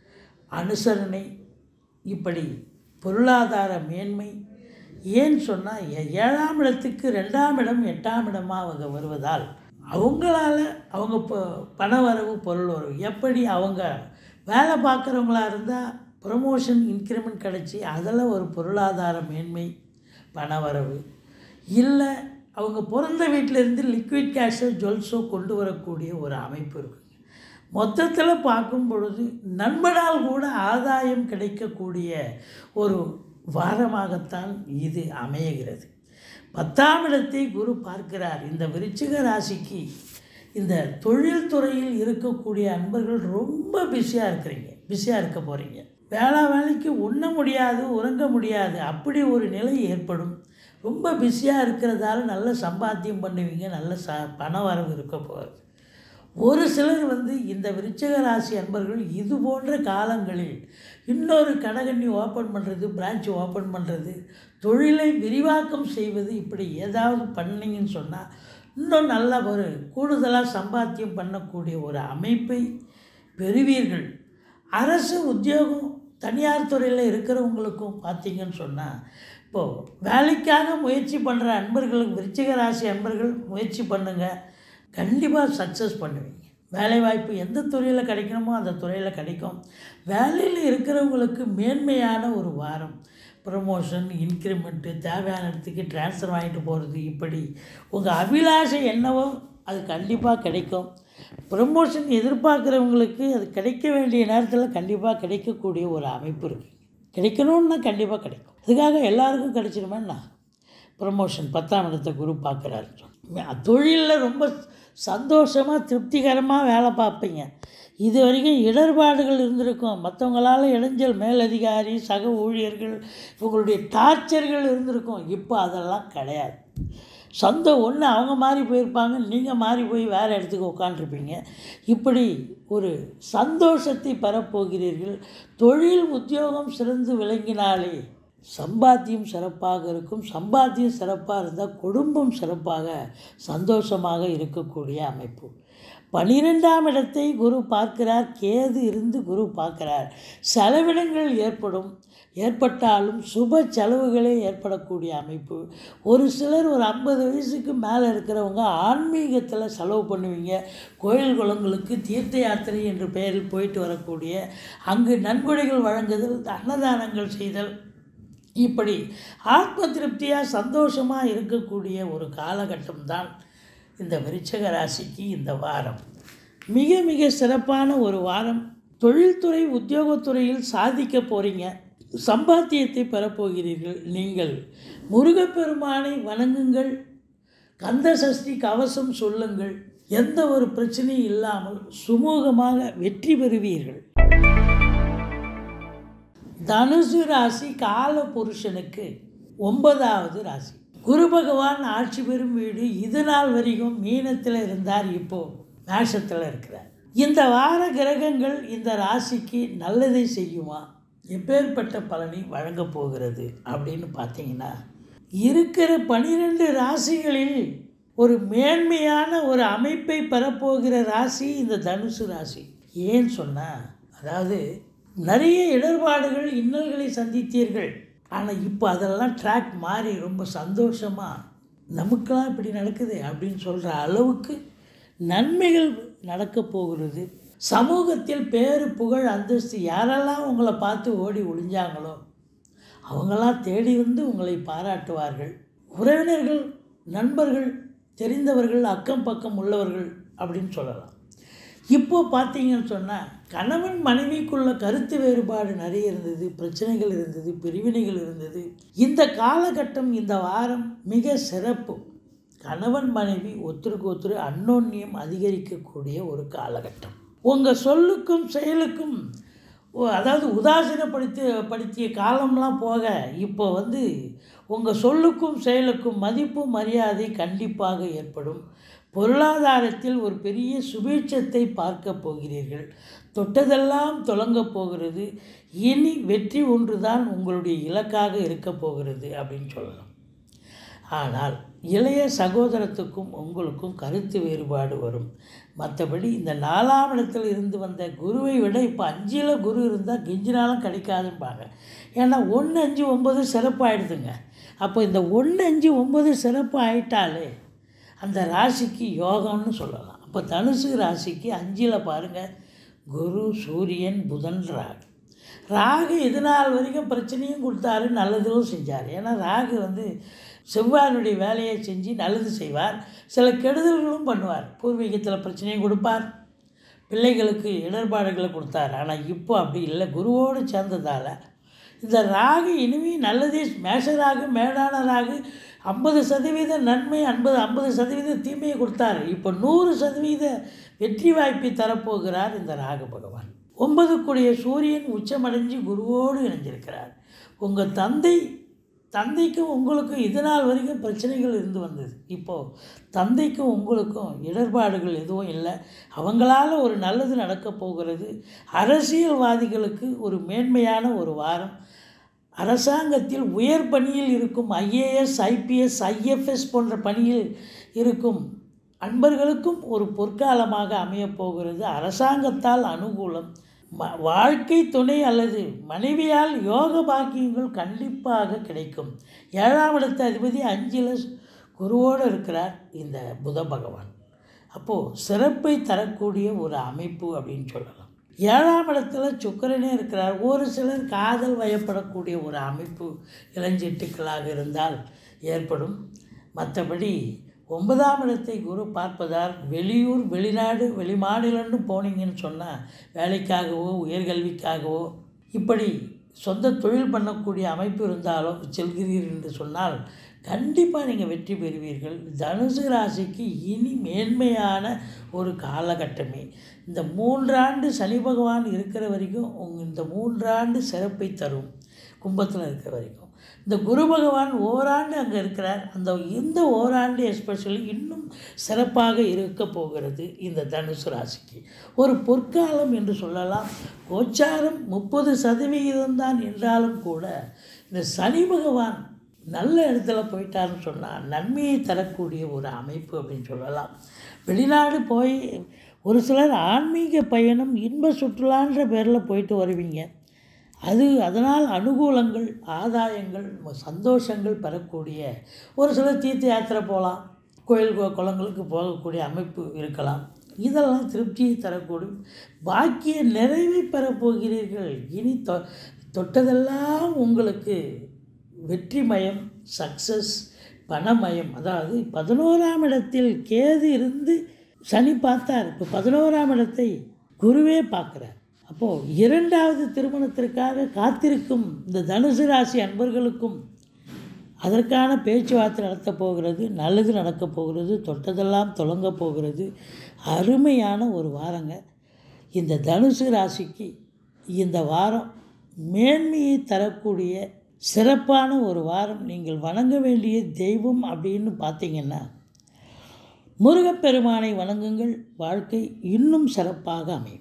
அனுசரணை இப்படி பொருளாதார மேன்மை ஏன்னு சொன்னால் ஏழாம் இடத்துக்கு ரெண்டாம் இடம் எட்டாம் இடமாக அவங்க வருவதால் அவங்களால அவங்க இப்போ பண வரவு பொருள் வரவு எப்படி அவங்க வேலை பார்க்குறவங்களா இருந்தால் ப்ரமோஷன் இன்க்ரிமெண்ட் கிடச்சி அதில் ஒரு பொருளாதார மேன்மை பண வரவு இல்லை அவங்க பிறந்த வீட்டிலேருந்து லிக்விட் கேஷோ ஜுவல்ஸோ கொண்டு வரக்கூடிய ஒரு அமைப்பு இருக்குங்க மொத்தத்தில் பார்க்கும் பொழுது நண்பனால் கூட ஆதாயம் கிடைக்கக்கூடிய ஒரு வாரமாகத்தான் இது அமைகிறது பத்தாம் இடத்தை குரு பார்க்கிறார் இந்த விருச்சிக ராசிக்கு இந்த தொழில் துறையில் இருக்கக்கூடிய அன்பர்கள் ரொம்ப பிஸியாக இருக்கிறீங்க பிஸியாக இருக்க போகிறீங்க வேளா வேலைக்கு உண்ண முடியாது உறங்க முடியாது அப்படி ஒரு நிலை ஏற்படும் ரொம்ப பிஸியாக இருக்கிறதால நல்ல சம்பாத்தியம் பண்ணுவீங்க நல்ல ச பண வரவு இருக்க போகுது ஒரு சிலர் வந்து இந்த விருச்சிக ராசி அன்பர்கள் இது போன்ற காலங்களில் இன்னொரு கடகண்ணி ஓப்பன் பண்ணுறது பிரான்ச் ஓப்பன் பண்ணுறது தொழிலை விரிவாக்கம் செய்வது இப்படி ஏதாவது பண்ணீங்கன்னு சொன்னால் இன்னும் நல்ல ஒரு கூடுதலாக சம்பாத்தியம் பண்ணக்கூடிய ஒரு அமைப்பை பெறுவீர்கள் அரசு உத்தியோகம் தனியார் துறையில் இருக்கிறவங்களுக்கும் பார்த்தீங்கன்னு சொன்னால் இப்போது வேலைக்காக முயற்சி பண்ணுற அன்பர்களுக்கு விருச்சிக ராசி அன்பர்கள் முயற்சி பண்ணுங்கள் கண்டிப்பாக சக்ஸஸ் பண்ணுவீங்க வேலைவாய்ப்பு எந்த துறையில் கிடைக்கணுமோ அந்த துறையில் கிடைக்கும் வேலையில் இருக்கிறவங்களுக்கு மேன்மையான ஒரு வாரம் ப்ரமோஷன் இன்க்ரிமெண்ட்டு தேவையான இடத்துக்கு ட்ரான்ஸ்ஃபர் வாங்கிட்டு போகிறது இப்படி உங்கள் அபிலாஷை என்னவோ அது கண்டிப்பாக கிடைக்கும் ப்ரமோஷன் எதிர்பார்க்குறவங்களுக்கு அது கிடைக்க வேண்டிய நேரத்தில் கண்டிப்பாக கிடைக்கக்கூடிய ஒரு அமைப்பு இருக்குது கிடைக்கணும்னா கண்டிப்பாக கிடைக்கும் அதுக்காக எல்லாருக்கும் கிடைச்சிருமேண்ணா ப்ரமோஷன் பத்தாம் இடத்தை குரு பார்க்குறாரு தொழிலில் ரொம்ப சந்தோஷமாக திருப்திகரமாக வேலை பார்ப்பீங்க இது வரைக்கும் இடர்பாடுகள் இருந்திருக்கும் மற்றவங்களால் இளைஞர் மேலதிகாரி சக ஊழியர்கள் இவங்களுடைய டார்ச்சர்கள் இருந்திருக்கும் இப்போ அதெல்லாம் கிடையாது சொந்த ஒன்று அவங்க மாறி போயிருப்பாங்க நீங்கள் மாறி போய் வேறு இடத்துக்கு உட்காண்ட்ருப்பீங்க இப்படி ஒரு சந்தோஷத்தை பெறப்போகிறீர்கள் தொழில் உத்தியோகம் சிறந்து விளங்கினாலே சம்பாத்தியம் சிறப்பாக இருக்கும் சம்பாத்தியம் சிறப்பாக இருந்தால் குடும்பம் சிறப்பாக சந்தோஷமாக இருக்கக்கூடிய அமைப்பு பனிரெண்டாம் இடத்தை குரு பார்க்கிறார் கேது இருந்து குரு பார்க்கிறார் செலவினங்கள் ஏற்படும் ஏற்பட்டாலும் சுப செலவுகளே ஏற்படக்கூடிய அமைப்பு ஒரு சிலர் ஒரு ஐம்பது வயசுக்கு மேலே இருக்கிறவங்க ஆன்மீகத்தில் செலவு பண்ணுவீங்க கோயில் குளங்களுக்கு தீர்த்த யாத்திரை என்ற பெயரில் போயிட்டு வரக்கூடிய அங்கு நன்கொடைகள் வழங்குதல் அன்னதானங்கள் செய்தல் இப்படி ஆத்ம திருப்தியாக சந்தோஷமாக இருக்கக்கூடிய ஒரு காலகட்டம் தான் இந்த விருச்சக ராசிக்கு இந்த வாரம் மிக மிக சிறப்பான ஒரு வாரம் தொழில்துறை உத்தியோகத்துறையில் சாதிக்க போகிறீங்க சம்பாத்தியத்தை பெறப்போகிறீர்கள் நீங்கள் முருகப்பெருமானை வணங்குங்கள் கந்த சஷ்டி கவசம் சொல்லுங்கள் எந்த ஒரு பிரச்சனையும் இல்லாமல் சுமூகமாக வெற்றி பெறுவீர்கள் தனுசு ராசி கால புருஷனுக்கு ஒன்பதாவது ராசி குரு பகவான் ஆட்சி பெறும் வீடு இது நாள் வரைக்கும் மீனத்தில் இருந்தார் இப்போ மேஷத்தில் இருக்கிறார் இந்த வார கிரகங்கள் இந்த ராசிக்கு நல்லதை செய்யுமா எப்பேற்பட்ட பலனை வழங்கப் போகிறது அப்படின்னு பார்த்தீங்கன்னா இருக்கிற பனிரெண்டு ராசிகளில் ஒரு மேன்மையான ஒரு அமைப்பை பெறப்போகிற ராசி இந்த தனுசு ராசி ஏன்னு சொன்னால் அதாவது நிறைய இடர்பாடுகள் இன்னல்களை சந்தித்தீர்கள் ஆனால் இப்போ அதெல்லாம் ட்ராக் மாறி ரொம்ப சந்தோஷமாக நமக்கெல்லாம் இப்படி நடக்குது அப்படின்னு சொல்கிற அளவுக்கு நன்மைகள் நடக்கப் போகிறது சமூகத்தில் பேரு புகழ் அந்தஸ்து யாரெல்லாம் உங்களை பார்த்து ஓடி ஒளிஞ்சாங்களோ அவங்களாம் தேடி வந்து உங்களை பாராட்டுவார்கள் உறவினர்கள் நண்பர்கள் தெரிந்தவர்கள் அக்கம் பக்கம் உள்ளவர்கள் அப்படின்னு சொல்லலாம் இப்போ பார்த்தீங்கன்னு சொன்னால் கணவன் மனைவிக்குள்ள கருத்து வேறுபாடு நிறைய இருந்தது பிரச்சனைகள் இருந்தது பிரிவினைகள் இருந்தது இந்த காலகட்டம் இந்த வாரம் மிக சிறப்பு கணவன் மனைவி ஒருத்தருக்கு ஒருத்தர் அன்னோன்யம் அதிகரிக்கக்கூடிய ஒரு காலகட்டம் உங்கள் சொல்லுக்கும் செயலுக்கும் ஓ- அதாவது உதாசீனப்படுத்தி படுத்திய காலம்லாம் போக இப்போ வந்து உங்கள் சொல்லுக்கும் செயலுக்கும் மதிப்பு மரியாதை கண்டிப்பாக ஏற்படும் பொருளாதாரத்தில் ஒரு பெரிய சுபீட்சத்தை பார்க்க போகிறீர்கள் தொட்டதெல்லாம் தொடங்கப் போகிறது இனி வெற்றி ஒன்றுதான் உங்களுடைய இலக்காக இருக்கப் போகிறது அப்படின்னு சொல்லலாம் ஆனால் இளைய சகோதரத்துக்கும் உங்களுக்கும் கருத்து வேறுபாடு வரும் மற்றபடி இந்த நாலாம் இடத்தில் இருந்து வந்த குருவை விட இப்போ அஞ்சில் குரு இருந்தால் கெஞ்சினாலும் கிடைக்காதும்பாங்க ஏன்னா ஒன்று அஞ்சு ஒம்பது சிறப்பாயிடுதுங்க அப்போ இந்த ஒன்று அஞ்சு ஒம்பது சிறப்பு ஆயிட்டாலே அந்த ராசிக்கு யோகம்னு சொல்லலாம் அப்போ தனுசு ராசிக்கு அஞ்சில் பாருங்கள் குரு சூரியன் புதன் ராகு ராகு இது நாள் வரைக்கும் பிரச்சனையும் கொடுத்தாரு நல்லதும் செஞ்சார் ஏன்னா ராகு வந்து செவ்வாயினுடைய வேலையை செஞ்சு நல்லது செய்வார் சில கெடுதல்களும் பண்ணுவார் பூர்வீகத்தில் பிரச்சனையும் கொடுப்பார் பிள்ளைகளுக்கு இடர்பாடுகளை கொடுத்தார் ஆனால் இப்போ அப்படி இல்லை குருவோடு சேர்ந்ததால் இந்த ராகு இனிமே நல்லதே மேஷ ராகு மேடான ராகு ஐம்பது சதவீத நன்மை ஐம்பது ஐம்பது சதவீத தீமையை கொடுத்தார் இப்போ நூறு சதவீத வெற்றி வாய்ப்பை தரப்போகிறார் இந்த ராக பகவான் ஒன்பதுக்குடைய சூரியன் உச்சமடைஞ்சு குருவோடு இணைஞ்சிருக்கிறார் உங்கள் தந்தை தந்தைக்கும் உங்களுக்கும் இது நாள் வரைக்கும் பிரச்சனைகள் இருந்து வந்தது இப்போது தந்தைக்கும் உங்களுக்கும் இடர்பாடுகள் எதுவும் இல்லை அவங்களால ஒரு நல்லது நடக்கப் போகிறது அரசியல்வாதிகளுக்கு ஒரு மேன்மையான ஒரு வாரம் அரசாங்கத்தில் உயர் பணியில் இருக்கும் ஐஏஎஸ் ஐபிஎஸ் ஐஎஃப்எஸ் போன்ற பணியில் இருக்கும் அன்பர்களுக்கும் ஒரு பொற்காலமாக அமையப் போகிறது அரசாங்கத்தால் அனுகூலம் ம வாழ்க்கை துணை அல்லது மனைவியால் யோக பாக்கியங்கள் கண்டிப்பாக கிடைக்கும் ஏழாம் இடத்து அதிபதி அஞ்சில் குருவோடு இருக்கிறார் இந்த புத பகவான் அப்போது சிறப்பை தரக்கூடிய ஒரு அமைப்பு அப்படின்னு சொல்லலாம் ஏழாம் இடத்துல சுக்கரனே இருக்கிறார் ஒரு சிலர் காதல் வயப்படக்கூடிய ஒரு அமைப்பு இளஞ்சிட்டுக்களாக இருந்தால் ஏற்படும் மற்றபடி ஒன்பதாம் இடத்தை குரு பார்ப்பதால் வெளியூர் வெளிநாடு வெளிமாநிலம்னு போனீங்கன்னு சொன்னால் வேலைக்காகவோ உயர்கல்விக்காகவோ இப்படி சொந்த தொழில் பண்ணக்கூடிய அமைப்பு இருந்தாலோ செல்கிறீர்கள் என்று சொன்னால் கண்டிப்பாக நீங்கள் வெற்றி பெறுவீர்கள் தனுசு ராசிக்கு இனி மேன்மையான ஒரு காலகட்டமே இந்த மூன்றாண்டு சனி பகவான் இருக்கிற வரைக்கும் உங்க இந்த மூன்றாண்டு சிறப்பை தரும் கும்பத்தில் இருக்கிற வரைக்கும் இந்த குரு பகவான் ஓராண்டு அங்கே இருக்கிறார் அந்த இந்த ஓராண்டு எஸ்பெஷலி இன்னும் சிறப்பாக இருக்க போகிறது இந்த தனுசு ராசிக்கு ஒரு பொற்காலம் என்று சொல்லலாம் கோச்சாரம் முப்பது சதவிகிதம் தான் என்றாலும் கூட இந்த சனி பகவான் நல்ல இடத்துல போயிட்டாருன்னு சொன்னால் நன்மையை தரக்கூடிய ஒரு அமைப்பு அப்படின்னு சொல்லலாம் வெளிநாடு போய் ஒரு சிலர் ஆன்மீக பயணம் இன்ப சுற்றுலான்ற பேரில் போயிட்டு வருவீங்க அது அதனால் அனுகூலங்கள் ஆதாயங்கள் சந்தோஷங்கள் பெறக்கூடிய ஒரு சிலர் தீர்த்த யாத்திரை போகலாம் கோயில் கு- குளங்களுக்கு போகக்கூடிய அமைப்பு இருக்கலாம் இதெல்லாம் திருப்தியை தரக்கூடும் பாக்கிய நிறைவை பெறப் போகிறீர்கள் இனி தொ தொட்டதெல்லாம் உங்களுக்கு வெற்றிமயம் சக்சஸ் பணமயம் அதாவது பதினோராம் இடத்தில் கேது இருந்து சனி பார்த்தார் இப்போ பதினோராம் இடத்தை குருவே பார்க்குறார் அப்போது இரண்டாவது திருமணத்திற்காக காத்திருக்கும் இந்த தனுசு ராசி அன்பர்களுக்கும் அதற்கான பேச்சுவார்த்தை நடத்தப் போகிறது நல்லது நடக்கப் போகிறது தொட்டதெல்லாம் தொடங்க போகிறது அருமையான ஒரு வாரங்க இந்த தனுசு ராசிக்கு இந்த வாரம் மேன்மையை தரக்கூடிய சிறப்பான ஒரு வாரம் நீங்கள் வணங்க வேண்டிய தெய்வம் அப்படின்னு பார்த்தீங்கன்னா முருகப்பெருமானை வணங்குங்கள் வாழ்க்கை இன்னும் சிறப்பாக அமையும்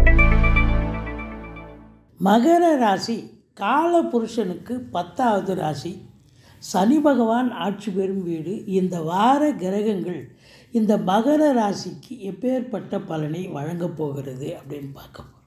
மகர ராசி கால புருஷனுக்கு பத்தாவது ராசி சனி பகவான் ஆட்சி பெறும் வீடு இந்த வார கிரகங்கள் இந்த மகர ராசிக்கு எப்பேற்பட்ட பலனை வழங்கப் போகிறது அப்படின்னு பார்க்க போகிறோம்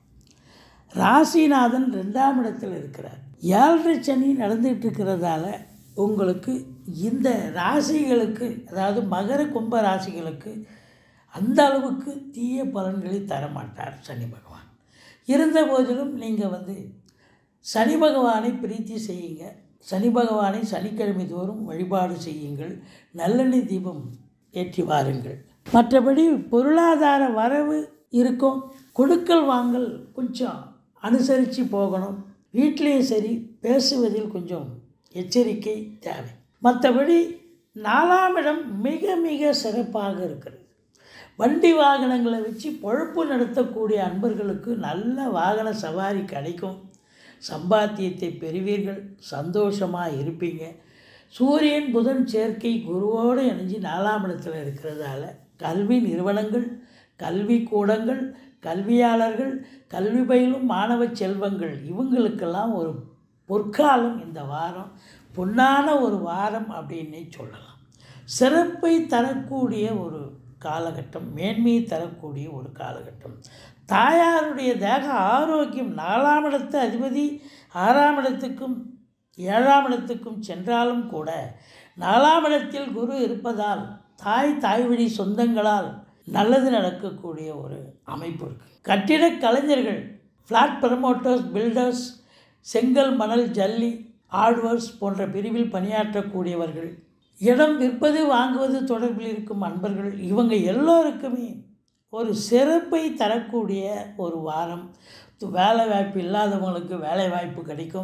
ராசிநாதன் ரெண்டாம் இடத்தில் இருக்கிறார் ஏழரை சனி நடந்துகிட்டு இருக்கிறதால உங்களுக்கு இந்த ராசிகளுக்கு அதாவது மகர கும்ப ராசிகளுக்கு அந்த அளவுக்கு தீய பலன்களை தரமாட்டார் சனி பகவான் இருந்த போதிலும் நீங்கள் வந்து சனி பகவானை பிரீத்தி செய்யுங்க சனி பகவானை சனிக்கிழமை தோறும் வழிபாடு செய்யுங்கள் நல்லெண்ணெய் தீபம் ஏற்றி வாருங்கள் மற்றபடி பொருளாதார வரவு இருக்கும் கொடுக்கல் வாங்கல் கொஞ்சம் அனுசரித்து போகணும் வீட்லேயும் சரி பேசுவதில் கொஞ்சம் எச்சரிக்கை தேவை மற்றபடி நாலாம் இடம் மிக மிக சிறப்பாக இருக்கிறது வண்டி வாகனங்களை வச்சு பொழப்பு நடத்தக்கூடிய அன்பர்களுக்கு நல்ல வாகன சவாரி கிடைக்கும் சம்பாத்தியத்தை பெறுவீர்கள் சந்தோஷமாக இருப்பீங்க சூரியன் புதன் சேர்க்கை குருவோடு இணைஞ்சு நாலாம் இடத்துல இருக்கிறதால கல்வி நிறுவனங்கள் கல்வி கூடங்கள் கல்வியாளர்கள் கல்வி பயிலும் மாணவ செல்வங்கள் இவங்களுக்கெல்லாம் ஒரு பொற்காலம் இந்த வாரம் பொன்னான ஒரு வாரம் அப்படின்னே சொல்லலாம் சிறப்பை தரக்கூடிய ஒரு காலகட்டம் மேன்மையை தரக்கூடிய ஒரு காலகட்டம் தாயாருடைய தேக ஆரோக்கியம் நாலாம் இடத்து அதிபதி ஆறாம் இடத்துக்கும் ஏழாம் இடத்துக்கும் சென்றாலும் கூட நாலாம் இடத்தில் குரு இருப்பதால் தாய் தாய்வழி சொந்தங்களால் நல்லது நடக்கக்கூடிய ஒரு அமைப்பு இருக்குது கட்டிடக் கலைஞர்கள் ஃப்ளாட் ப்ரமோட்டர்ஸ் பில்டர்ஸ் செங்கல் மணல் ஜல்லி ஆழ்வர்ஸ் போன்ற பிரிவில் பணியாற்றக்கூடியவர்கள் இடம் விற்பது வாங்குவது தொடர்பில் இருக்கும் அன்பர்கள் இவங்க எல்லோருக்குமே ஒரு சிறப்பை தரக்கூடிய ஒரு வாரம் வேலை வாய்ப்பு இல்லாதவங்களுக்கு வேலை வாய்ப்பு கிடைக்கும்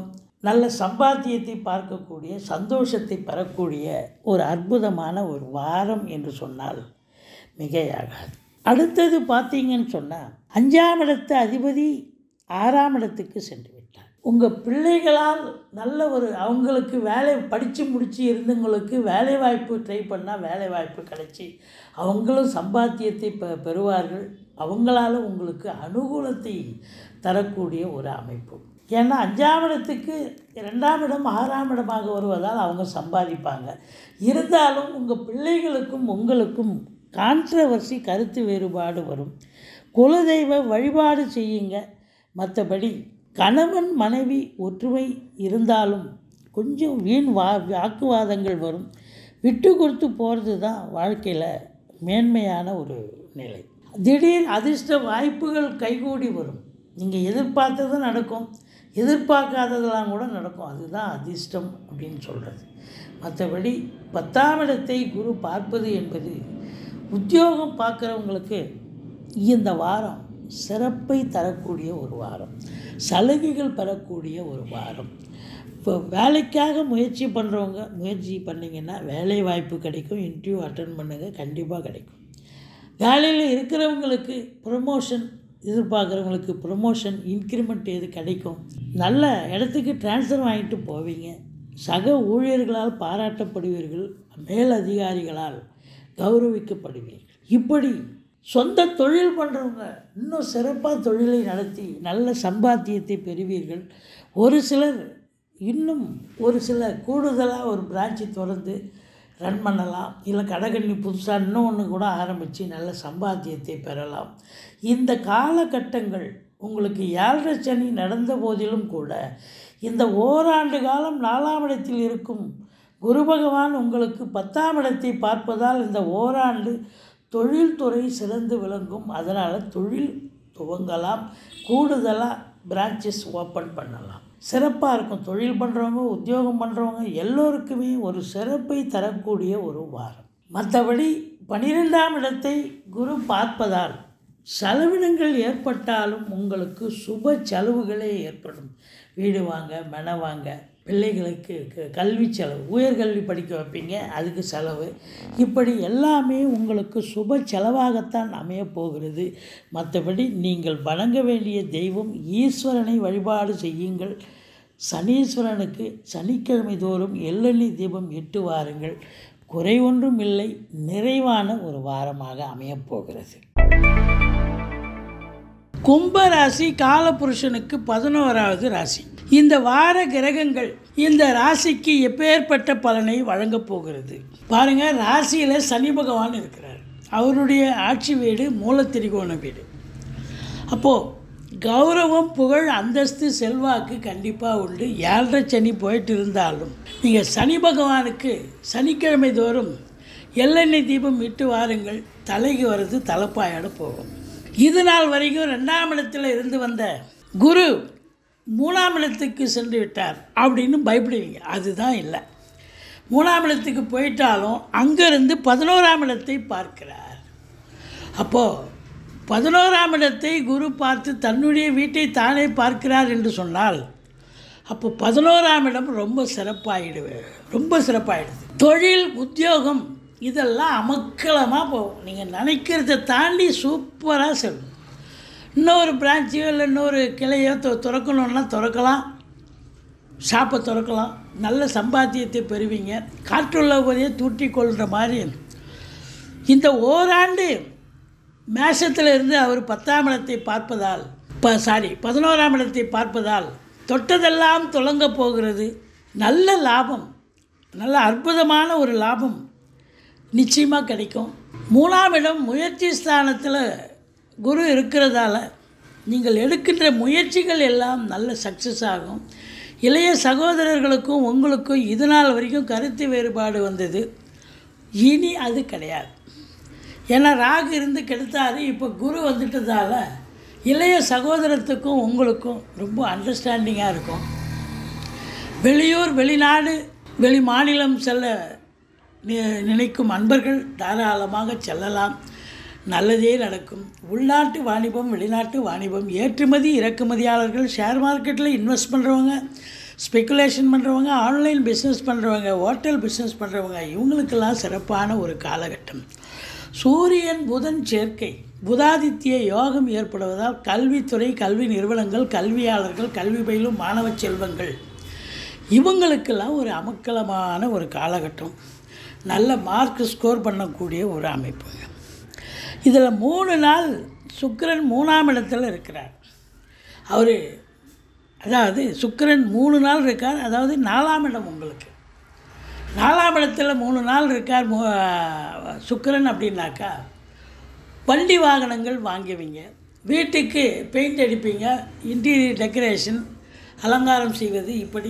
நல்ல சம்பாத்தியத்தை பார்க்கக்கூடிய சந்தோஷத்தை பெறக்கூடிய ஒரு அற்புதமான ஒரு வாரம் என்று சொன்னால் மிகையாகாது அடுத்தது பார்த்தீங்கன்னு சொன்னால் அஞ்சாம் இடத்து அதிபதி ஆறாம் இடத்துக்கு சென்று விட்டார் உங்கள் பிள்ளைகளால் நல்ல ஒரு அவங்களுக்கு வேலை படித்து முடித்து இருந்தவங்களுக்கு வேலை வாய்ப்பு ட்ரை பண்ணால் வேலை வாய்ப்பு கிடைச்சி அவங்களும் சம்பாத்தியத்தை பெ பெறுவார்கள் அவங்களால உங்களுக்கு அனுகூலத்தை தரக்கூடிய ஒரு அமைப்பு ஏன்னா அஞ்சாம் இடத்துக்கு ரெண்டாம் இடம் ஆறாம் இடமாக வருவதால் அவங்க சம்பாதிப்பாங்க இருந்தாலும் உங்கள் பிள்ளைகளுக்கும் உங்களுக்கும் கான்ட்ரவர்சி கருத்து வேறுபாடு வரும் குலதெய்வ வழிபாடு செய்யுங்க மற்றபடி கணவன் மனைவி ஒற்றுமை இருந்தாலும் கொஞ்சம் வீண் வா வாக்குவாதங்கள் வரும் விட்டு கொடுத்து போகிறது தான் வாழ்க்கையில் மேன்மையான ஒரு நிலை திடீர் அதிர்ஷ்ட வாய்ப்புகள் கைகூடி வரும் நீங்கள் எதிர்பார்த்தது நடக்கும் எதிர்பார்க்காததெல்லாம் கூட நடக்கும் அதுதான் அதிர்ஷ்டம் அப்படின்னு சொல்கிறது மற்றபடி பத்தாம் இடத்தை குரு பார்ப்பது என்பது உத்தியோகம் பார்க்குறவங்களுக்கு இந்த வாரம் சிறப்பை தரக்கூடிய ஒரு வாரம் சலுகைகள் பெறக்கூடிய ஒரு வாரம் இப்போ வேலைக்காக முயற்சி பண்ணுறவங்க முயற்சி பண்ணிங்கன்னா வேலை வாய்ப்பு கிடைக்கும் இன்டர்வியூ அட்டன் பண்ணுங்கள் கண்டிப்பாக கிடைக்கும் வேலையில் இருக்கிறவங்களுக்கு ப்ரொமோஷன் எதிர்பார்க்குறவங்களுக்கு ப்ரொமோஷன் இன்க்ரிமெண்ட் எது கிடைக்கும் நல்ல இடத்துக்கு ட்ரான்ஸ்ஃபர் வாங்கிட்டு போவீங்க சக ஊழியர்களால் பாராட்டப்படுவீர்கள் மேலதிகாரிகளால் கௌரவிக்கப்படுவீர்கள் இப்படி சொந்த தொழில் பண்ணுறவங்க இன்னும் சிறப்பாக தொழிலை நடத்தி நல்ல சம்பாத்தியத்தை பெறுவீர்கள் ஒரு சிலர் இன்னும் ஒரு சில கூடுதலாக ஒரு பிரான்ச்சு திறந்து ரன் பண்ணலாம் இல்லை கடைகண்ணி புதுசாக இன்னும் ஒன்று கூட ஆரம்பித்து நல்ல சம்பாத்தியத்தை பெறலாம் இந்த காலகட்டங்கள் உங்களுக்கு ஏழரை சனி நடந்த போதிலும் கூட இந்த ஓராண்டு காலம் நாலாம் இடத்தில் இருக்கும் குரு பகவான் உங்களுக்கு பத்தாம் இடத்தை பார்ப்பதால் இந்த ஓராண்டு தொழில்துறை சிறந்து விளங்கும் அதனால் தொழில் துவங்கலாம் கூடுதலாக பிரான்ச்சஸ் ஓப்பன் பண்ணலாம் சிறப்பாக இருக்கும் தொழில் பண்ணுறவங்க உத்தியோகம் பண்ணுறவங்க எல்லோருக்குமே ஒரு சிறப்பை தரக்கூடிய ஒரு வாரம் மற்றபடி பன்னிரெண்டாம் இடத்தை குரு பார்ப்பதால் செலவினங்கள் ஏற்பட்டாலும் உங்களுக்கு சுப செலவுகளே ஏற்படும் வீடு வாங்க மென வாங்க பிள்ளைகளுக்கு க- கல்வி செலவு உயர்கல்வி படிக்க வைப்பீங்க அதுக்கு செலவு இப்படி எல்லாமே உங்களுக்கு சுப செலவாகத்தான் அமையப் போகிறது மற்றபடி நீங்கள் வணங்க வேண்டிய தெய்வம் ஈஸ்வரனை வழிபாடு செய்யுங்கள் சனீஸ்வரனுக்கு சனிக்கிழமை தோறும் எள்ளெண்ணெய் தீபம் இட்டு வாருங்கள் குறை ஒன்றும் இல்லை நிறைவான ஒரு வாரமாக அமையப் போகிறது கும்பராசி காலபுருஷனுக்கு பதினோராவது ராசி இந்த வார கிரகங்கள் இந்த ராசிக்கு எப்பேற்பட்ட பலனை வழங்கப் போகிறது பாருங்க ராசியில் சனி பகவான் இருக்கிறார் அவருடைய ஆட்சி வீடு மூலத்திரிகோண வீடு அப்போது கௌரவம் புகழ் அந்தஸ்து செல்வாக்கு கண்டிப்பாக உண்டு ஏழரை சனி போயிட்டு இருந்தாலும் நீங்கள் சனி பகவானுக்கு சனிக்கிழமை தோறும் எள்ளெண்ணெய் தீபம் இட்டு வாருங்கள் தலைக்கு வர்றது தலைப்பாயோட போகும் இது நாள் வரைக்கும் ரெண்டாம் இடத்துல இருந்து வந்த குரு மூணாம் இடத்துக்கு சென்று விட்டார் அப்படின்னு பயப்படுவீங்க அதுதான் இல்லை மூணாம் இடத்துக்கு போயிட்டாலும் அங்கேருந்து பதினோராம் இடத்தை பார்க்கிறார் அப்போது பதினோராம் இடத்தை குரு பார்த்து தன்னுடைய வீட்டை தானே பார்க்கிறார் என்று சொன்னால் அப்போ பதினோராம் இடம் ரொம்ப சிறப்பாகிடுது ரொம்ப சிறப்பாகிடுது தொழில் உத்தியோகம் இதெல்லாம் அமக்கலமாக போகும் நீங்கள் நினைக்கிறத தாண்டி சூப்பராக செல்லும் இன்னொரு பிரான்ச்சோ இல்லை இன்னொரு கிளையோ தொ- திறக்கணுன்னா திறக்கலாம் ஷாப்பை திறக்கலாம் நல்ல சம்பாத்தியத்தை பெறுவீங்க காற்றுள்ளபடியே தூட்டி கொள்கிற மாதிரி இந்த ஓராண்டு மேஷத்தில் இருந்து அவர் பத்தாம் இடத்தை பார்ப்பதால் இப்போ சாரி பதினோராம் இடத்தை பார்ப்பதால் தொட்டதெல்லாம் தொடங்க போகிறது நல்ல லாபம் நல்ல அற்புதமான ஒரு லாபம் நிச்சயமாக கிடைக்கும் மூணாம் இடம் முயற்சி ஸ்தானத்தில் குரு இருக்கிறதால நீங்கள் எடுக்கின்ற முயற்சிகள் எல்லாம் நல்ல சக்ஸஸ் ஆகும் இளைய சகோதரர்களுக்கும் உங்களுக்கும் இது நாள் வரைக்கும் கருத்து வேறுபாடு வந்தது இனி அது கிடையாது ஏன்னா ராகு இருந்து கெடுத்தாரு இப்போ குரு வந்துட்டதால இளைய சகோதரத்துக்கும் உங்களுக்கும் ரொம்ப அண்டர்ஸ்டாண்டிங்காக இருக்கும் வெளியூர் வெளிநாடு வெளி மாநிலம் செல்ல நி- நினைக்கும் அன்பர்கள் தாராளமாக செல்லலாம் நல்லதே நடக்கும் உள்நாட்டு வாணிபம் வெளிநாட்டு வாணிபம் ஏற்றுமதி இறக்குமதியாளர்கள் ஷேர் மார்க்கெட்டில் இன்வெஸ்ட் பண்ணுறவங்க ஸ்பெக்குலேஷன் பண்ணுறவங்க ஆன்லைன் பிஸ்னஸ் பண்ணுறவங்க ஹோட்டல் பிஸ்னஸ் பண்ணுறவங்க இவங்களுக்கெல்லாம் சிறப்பான ஒரு காலகட்டம் சூரியன் புதன் சேர்க்கை புதாதித்ய யோகம் ஏற்படுவதால் கல்வித்துறை கல்வி நிறுவனங்கள் கல்வியாளர்கள் கல்வி பயிலும் மாணவ செல்வங்கள் இவங்களுக்கெல்லாம் ஒரு அமக்கலமான ஒரு காலகட்டம் நல்ல மார்க் ஸ்கோர் பண்ணக்கூடிய ஒரு அமைப்புங்க இதில் மூணு நாள் சுக்கிரன் மூணாம் இடத்துல இருக்கிறார் அவர் அதாவது சுக்கிரன் மூணு நாள் இருக்கார் அதாவது நாலாம் இடம் உங்களுக்கு நாலாம் இடத்துல மூணு நாள் இருக்கார் மு- சுக்கிரன் அப்படின்னாக்கா வண்டி வாகனங்கள் வாங்குவீங்க வீட்டுக்கு பெயிண்ட் அடிப்பீங்க இன்டீரியர் டெக்கரேஷன் அலங்காரம் செய்வது இப்படி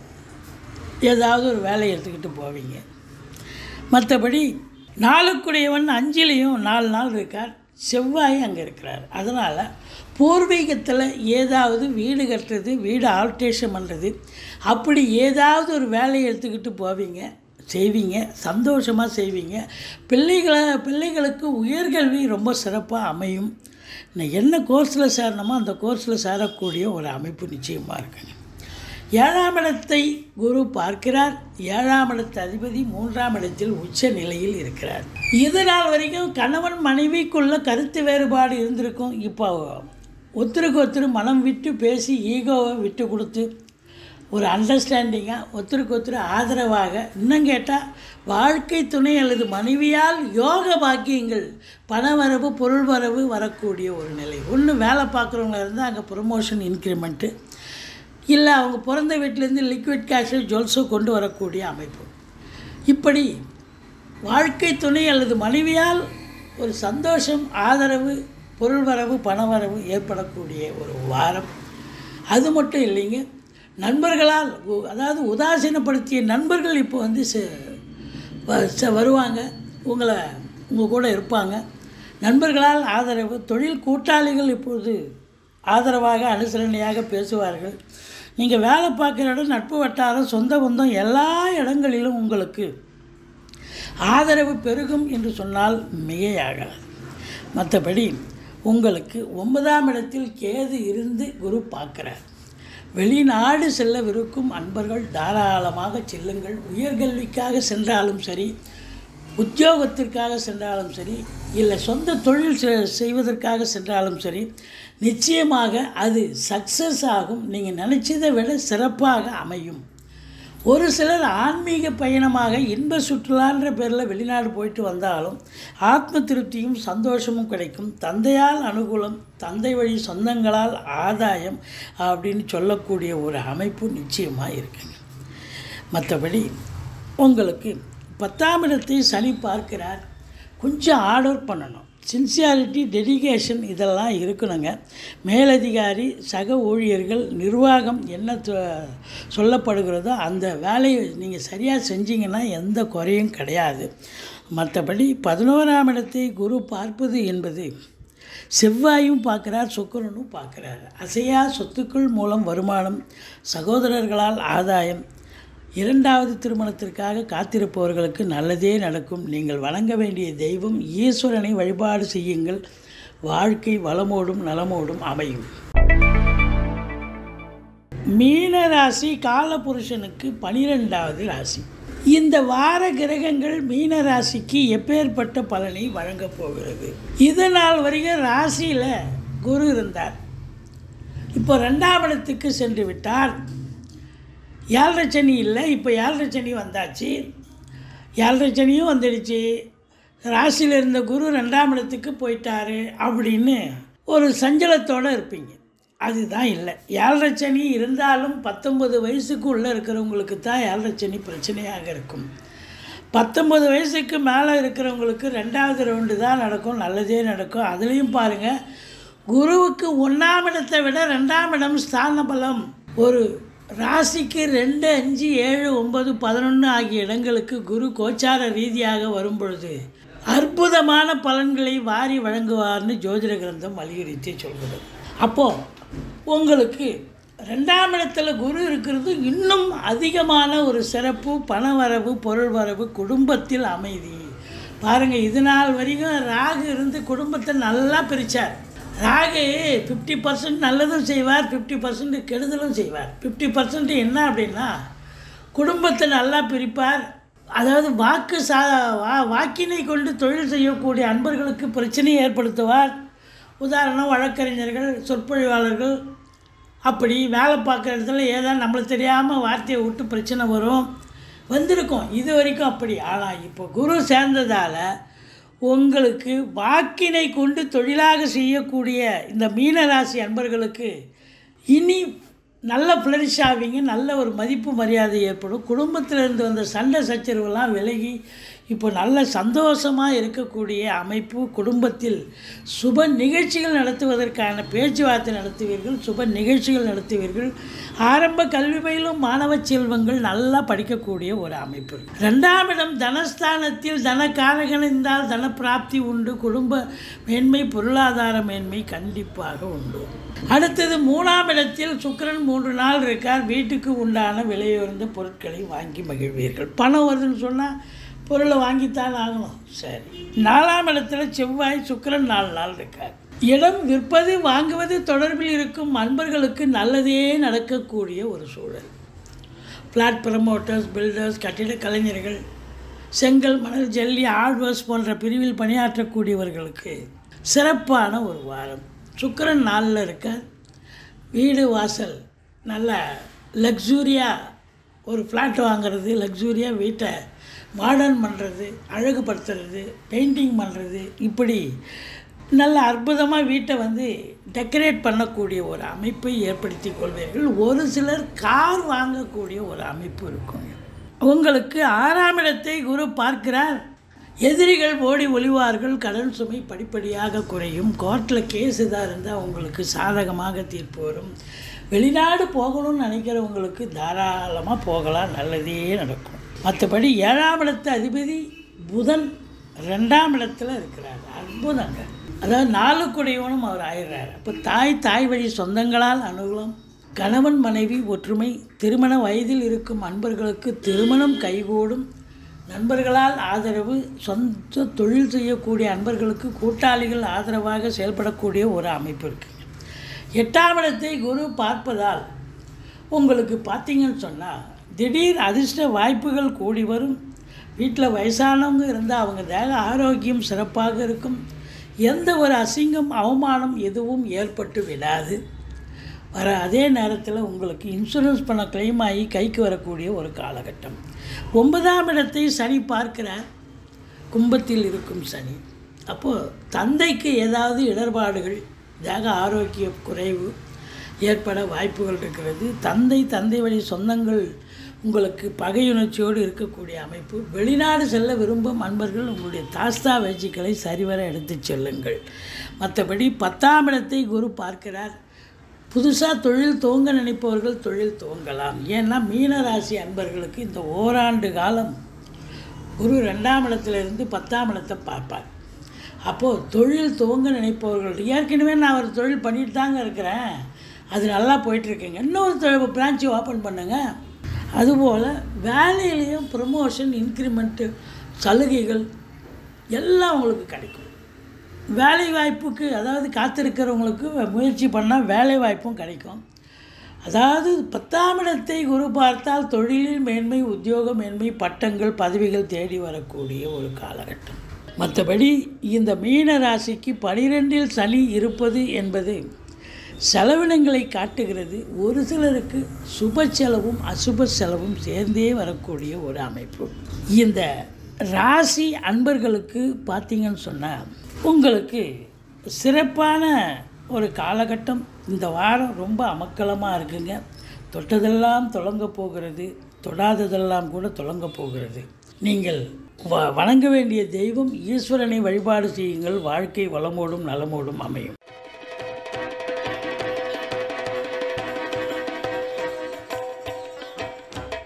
ஏதாவது ஒரு வேலையை எடுத்துக்கிட்டு போவீங்க மற்றபடி நாளுக்குடையவன் அஞ்சிலையும் நாலு நாள் இருக்கார் செவ்வாய் அங்கே இருக்கிறார் அதனால் பூர்வீகத்தில் ஏதாவது வீடு கட்டுறது வீடு ஆல்ட்ரேஷன் பண்ணுறது அப்படி ஏதாவது ஒரு வேலையை எடுத்துக்கிட்டு போவீங்க செய்வீங்க சந்தோஷமாக செய்வீங்க பிள்ளைகளை பிள்ளைகளுக்கு உயர்கல்வி ரொம்ப சிறப்பாக அமையும் நான் என்ன கோர்ஸில் சேரணுமோ அந்த கோர்ஸில் சேரக்கூடிய ஒரு அமைப்பு நிச்சயமாக இருக்குங்க ஏழாம் இடத்தை குரு பார்க்கிறார் ஏழாம் இடத்து அதிபதி மூன்றாம் இடத்தில் உச்ச நிலையில் இருக்கிறார் இது நாள் வரைக்கும் கணவன் மனைவிக்குள்ள கருத்து வேறுபாடு இருந்திருக்கும் இப்போ ஒருத்தருக்கு ஒருத்தர் மனம் விட்டு பேசி ஈகோவை விட்டு கொடுத்து ஒரு அண்டர்ஸ்டாண்டிங்காக ஒருத்தருக்கு ஒருத்தர் ஆதரவாக இன்னும் கேட்டால் வாழ்க்கை துணை அல்லது மனைவியால் யோக பாக்கியங்கள் பணவரவு பொருள் வரவு வரக்கூடிய ஒரு நிலை ஒன்று வேலை பார்க்குறவங்க இருந்தால் அங்கே ப்ரொமோஷன் இன்க்ரிமெண்ட்டு இல்லை அவங்க பிறந்த வீட்டிலேருந்து லிக்விட் கேஷோ ஜுவல்ஸோ கொண்டு வரக்கூடிய அமைப்பு இப்படி வாழ்க்கை துணை அல்லது மனைவியால் ஒரு சந்தோஷம் ஆதரவு பொருள் வரவு பணவரவு ஏற்படக்கூடிய ஒரு வாரம் அது மட்டும் இல்லைங்க நண்பர்களால் உ- அதாவது உதாசீனப்படுத்திய நண்பர்கள் இப்போ வந்து ச- வ- ச- வருவாங்க உங்களை உங்கள் கூட இருப்பாங்க நண்பர்களால் ஆதரவு தொழில் கூட்டாளிகள் இப்பொழுது ஆதரவாக அனுசரணையாக பேசுவார்கள் நீங்கள் வேலை பார்க்குற இடம் நட்பு வட்டாரம் சொந்த பந்தம் எல்லா இடங்களிலும் உங்களுக்கு ஆதரவு பெருகும் என்று சொன்னால் மிகையாகாது மற்றபடி உங்களுக்கு ஒன்பதாம் இடத்தில் கேது இருந்து குரு பார்க்கிறார் வெளிநாடு செல்லவிருக்கும் அன்பர்கள் தாராளமாக செல்லுங்கள் உயர்கல்விக்காக சென்றாலும் சரி உத்தியோகத்திற்காக சென்றாலும் சரி இல்லை சொந்த தொழில் செ- செய்வதற்காக சென்றாலும் சரி நிச்சயமாக அது சக்ஸஸ் ஆகும் நீங்கள் நினச்சதை விட சிறப்பாக அமையும் ஒரு சிலர் ஆன்மீக பயணமாக இன்ப சுற்றுலான்ற பேரில் வெளிநாடு போயிட்டு வந்தாலும் ஆத்ம திருப்தியும் சந்தோஷமும் கிடைக்கும் தந்தையால் அனுகூலம் தந்தை வழி சொந்தங்களால் ஆதாயம் அப்படின்னு சொல்லக்கூடிய ஒரு அமைப்பு நிச்சயமாக இருக்குங்க மற்றபடி உங்களுக்கு பத்தாம் இடத்தை சனி பார்க்கிறார் கொஞ்சம் ஆர்டர் பண்ணணும் சின்சியாரிட்டி டெடிகேஷன் இதெல்லாம் இருக்கணுங்க மேலதிகாரி சக ஊழியர்கள் நிர்வாகம் என்ன சொ- சொல்லப்படுகிறதோ அந்த வேலையை நீங்கள் சரியாக செஞ்சீங்கன்னா எந்த குறையும் கிடையாது மற்றபடி பதினோராம் இடத்தை குரு பார்ப்பது என்பது செவ்வாயும் பார்க்குறார் சுக்கிரனும் பார்க்குறார் அசையா சொத்துக்கள் மூலம் வருமானம் சகோதரர்களால் ஆதாயம் இரண்டாவது திருமணத்திற்காக காத்திருப்பவர்களுக்கு நல்லதே நடக்கும் நீங்கள் வணங்க வேண்டிய தெய்வம் ஈஸ்வரனை வழிபாடு செய்யுங்கள் வாழ்க்கை வளமோடும் நலமோடும் அமையும் மீன ராசி காலபுருஷனுக்கு பனிரெண்டாவது ராசி இந்த வார கிரகங்கள் மீன ராசிக்கு எப்பேற்பட்ட பலனை வழங்கப் போகிறது இது நாள் வரைக்கும் ராசியில் குரு இருந்தார் இப்போ ரெண்டாம் இடத்துக்கு சென்று விட்டார் ஏழரை சனி இல்லை இப்போ ஏழரை சனி வந்தாச்சு ஏழரை சனியும் வந்துடுச்சு ராசியில் இருந்த குரு ரெண்டாம் இடத்துக்கு போயிட்டாரு அப்படின்னு ஒரு சஞ்சலத்தோடு இருப்பீங்க அதுதான் இல்லை ஏழரை சனி இருந்தாலும் பத்தொன்பது வயசுக்கு உள்ளே இருக்கிறவங்களுக்கு தான் ஏழரை சனி பிரச்சனையாக இருக்கும் பத்தொம்பது வயசுக்கு மேலே இருக்கிறவங்களுக்கு ரெண்டாவது ரவுண்டு தான் நடக்கும் நல்லதே நடக்கும் அதுலேயும் பாருங்கள் குருவுக்கு ஒன்றாம் இடத்தை விட ரெண்டாம் இடம் ஸ்தான பலம் ஒரு ராசிக்கு ரெண்டு அஞ்சு ஏழு ஒன்பது பதினொன்று ஆகிய இடங்களுக்கு குரு கோச்சார ரீதியாக வரும் பொழுது அற்புதமான பலன்களை வாரி வழங்குவார்னு ஜோதிட கிரந்தம் வலியுறுத்தி சொல்கிறது அப்போது உங்களுக்கு ரெண்டாம் இடத்துல குரு இருக்கிறது இன்னும் அதிகமான ஒரு சிறப்பு பணவரவு பொருள் வரவு குடும்பத்தில் அமைதி பாருங்கள் இது நாள் வரைக்கும் ராகு இருந்து குடும்பத்தை நல்லா பிரித்தார் ராகு ஃபிஃப்டி பர்சன்ட் நல்லதும் செய்வார் ஃபிஃப்டி பர்சன்ட் கெடுதலும் செய்வார் ஃபிஃப்டி பர்சன்ட் என்ன அப்படின்னா குடும்பத்தை நல்லா பிரிப்பார் அதாவது வாக்கு சா வா வாக்கினை கொண்டு தொழில் செய்யக்கூடிய அன்பர்களுக்கு பிரச்சனையை ஏற்படுத்துவார் உதாரணம் வழக்கறிஞர்கள் சொற்பொழிவாளர்கள் அப்படி வேலை பார்க்குற இடத்துல ஏதாவது நம்மளுக்கு தெரியாமல் வார்த்தையை விட்டு பிரச்சனை வரும் வந்திருக்கும் இது வரைக்கும் அப்படி ஆனால் இப்போ குரு சேர்ந்ததால் உங்களுக்கு வாக்கினை கொண்டு தொழிலாக செய்யக்கூடிய இந்த மீனராசி அன்பர்களுக்கு இனி நல்ல ஃப்ளரிஷ் ஆவீங்க நல்ல ஒரு மதிப்பு மரியாதை ஏற்படும் குடும்பத்தில் இருந்து வந்த சண்டை சச்சரவுலாம் விலகி இப்போ நல்ல சந்தோஷமாக இருக்கக்கூடிய அமைப்பு குடும்பத்தில் சுப நிகழ்ச்சிகள் நடத்துவதற்கான பேச்சுவார்த்தை நடத்துவீர்கள் சுப நிகழ்ச்சிகள் நடத்துவீர்கள் ஆரம்ப கல்வி பயிலும் மாணவ செல்வங்கள் நல்லா படிக்கக்கூடிய ஒரு அமைப்பு ரெண்டாம் இடம் தனஸ்தானத்தில் தனக்காரகன் இருந்தால் தனப்பிராப்தி உண்டு குடும்ப மேன்மை பொருளாதார மேன்மை கண்டிப்பாக உண்டு அடுத்தது மூணாம் இடத்தில் சுக்கிரன் மூன்று நாள் இருக்கார் வீட்டுக்கு உண்டான விலையுயர்ந்த பொருட்களை வாங்கி மகிழ்வீர்கள் பணம் வருதுன்னு சொன்னால் பொருளை வாங்கித்தான் ஆகணும் சரி நாலாம் இடத்துல செவ்வாய் சுக்கிரன் நாலு நாள் இருக்கார் இடம் விற்பது வாங்குவது தொடர்பில் இருக்கும் அன்பர்களுக்கு நல்லதே நடக்கக்கூடிய ஒரு சூழல் ஃப்ளாட் ப்ரமோட்டர்ஸ் பில்டர்ஸ் கட்டிட கலைஞர்கள் செங்கல் மணல் ஜல்லி ஆழ்வர்ஸ் போன்ற பிரிவில் பணியாற்றக்கூடியவர்களுக்கு சிறப்பான ஒரு வாரம் சுக்கிரன் நாளில் இருக்கார் வீடு வாசல் நல்ல லக்ஸூரியாக ஒரு ஃப்ளாட் வாங்குறது லக்ஸூரியாக வீட்டை மாடர்ன் பண்ணுறது அழகுபடுத்துறது பெயிண்டிங் பண்ணுறது இப்படி நல்ல அற்புதமாக வீட்டை வந்து டெக்கரேட் பண்ணக்கூடிய ஒரு அமைப்பை ஏற்படுத்தி கொள்வீர்கள் ஒரு சிலர் கார் வாங்கக்கூடிய ஒரு அமைப்பு இருக்கும் உங்களுக்கு ஆறாம் இடத்தை குரு பார்க்கிறார் எதிரிகள் ஓடி ஒளிவார்கள் கடன் சுமை படிப்படியாக குறையும் கோர்ட்டில் கேஸ் இதாக இருந்தால் உங்களுக்கு சாதகமாக தீர்ப்பு வரும் வெளிநாடு போகணும்னு நினைக்கிறவங்களுக்கு தாராளமாக போகலாம் நல்லதே நடக்கும் மற்றபடி ஏழாம் இடத்து அதிபதி புதன் ரெண்டாம் இடத்துல இருக்கிறார் அற்புதங்க அதாவது நாளுக்குடையவனும் அவர் ஆயிடுறார் அப்போ தாய் தாய் வழி சொந்தங்களால் அனுகூலம் கணவன் மனைவி ஒற்றுமை திருமண வயதில் இருக்கும் அன்பர்களுக்கு திருமணம் கைகூடும் நண்பர்களால் ஆதரவு சொந்த தொழில் செய்யக்கூடிய அன்பர்களுக்கு கூட்டாளிகள் ஆதரவாக செயல்படக்கூடிய ஒரு அமைப்பு இருக்குங்க எட்டாம் இடத்தை குரு பார்ப்பதால் உங்களுக்கு பார்த்தீங்கன்னு சொன்னால் திடீர் அதிர்ஷ்ட வாய்ப்புகள் கூடி வரும் வீட்டில் வயசானவங்க இருந்தால் அவங்க தேக ஆரோக்கியம் சிறப்பாக இருக்கும் எந்த ஒரு அசிங்கம் அவமானம் எதுவும் ஏற்பட்டு விடாது வர அதே நேரத்தில் உங்களுக்கு இன்சூரன்ஸ் பண்ண கிளைம் ஆகி கைக்கு வரக்கூடிய ஒரு காலகட்டம் ஒன்பதாம் இடத்தை சனி பார்க்கிறார் கும்பத்தில் இருக்கும் சனி அப்போது தந்தைக்கு ஏதாவது இடர்பாடுகள் தேக ஆரோக்கிய குறைவு ஏற்பட வாய்ப்புகள் இருக்கிறது தந்தை தந்தை வழி சொந்தங்கள் உங்களுக்கு பகையுணர்ச்சியோடு இருக்கக்கூடிய அமைப்பு வெளிநாடு செல்ல விரும்பும் அன்பர்கள் உங்களுடைய தாஸ்தா வேச்சிக்களை சரிவர எடுத்துச் செல்லுங்கள் மற்றபடி பத்தாம் இடத்தை குரு பார்க்கிறார் புதுசாக தொழில் துவங்க நினைப்பவர்கள் தொழில் துவங்கலாம் ஏன்னா மீனராசி அன்பர்களுக்கு இந்த ஓராண்டு காலம் குரு ரெண்டாம் இடத்துலேருந்து பத்தாம் இடத்தை பார்ப்பார் அப்போது தொழில் துவங்க நினைப்பவர்கள் ஏற்கனவே நான் ஒரு தொழில் பண்ணிட்டு தாங்க இருக்கிறேன் அது நல்லா போயிட்டுருக்குங்க இன்னொரு தொழில் பிரான்ச்சு ஓப்பன் பண்ணுங்க அதுபோல் வேலையிலையும் ப்ரமோஷன் இன்க்ரிமெண்ட்டு சலுகைகள் எல்லாம் உங்களுக்கு கிடைக்கும் வேலை வாய்ப்புக்கு அதாவது காத்திருக்கிறவங்களுக்கு முயற்சி பண்ணால் வேலை வாய்ப்பும் கிடைக்கும் அதாவது பத்தாம் இடத்தை குரு பார்த்தால் தொழிலில் மேன்மை உத்தியோக மேன்மை பட்டங்கள் பதவிகள் தேடி வரக்கூடிய ஒரு காலகட்டம் மற்றபடி இந்த மீன ராசிக்கு பனிரெண்டில் சனி இருப்பது என்பது செலவினங்களை காட்டுகிறது ஒரு சிலருக்கு சுப செலவும் அசுப செலவும் சேர்ந்தே வரக்கூடிய ஒரு அமைப்பு இந்த ராசி அன்பர்களுக்கு பார்த்தீங்கன்னு சொன்னால் உங்களுக்கு சிறப்பான ஒரு காலகட்டம் இந்த வாரம் ரொம்ப அமக்கலமாக இருக்குங்க தொட்டதெல்லாம் தொடங்க போகிறது தொடாததெல்லாம் கூட தொடங்க போகிறது நீங்கள் வ வணங்க வேண்டிய தெய்வம் ஈஸ்வரனை வழிபாடு செய்யுங்கள் வாழ்க்கை வளமோடும் நலமோடும் அமையும்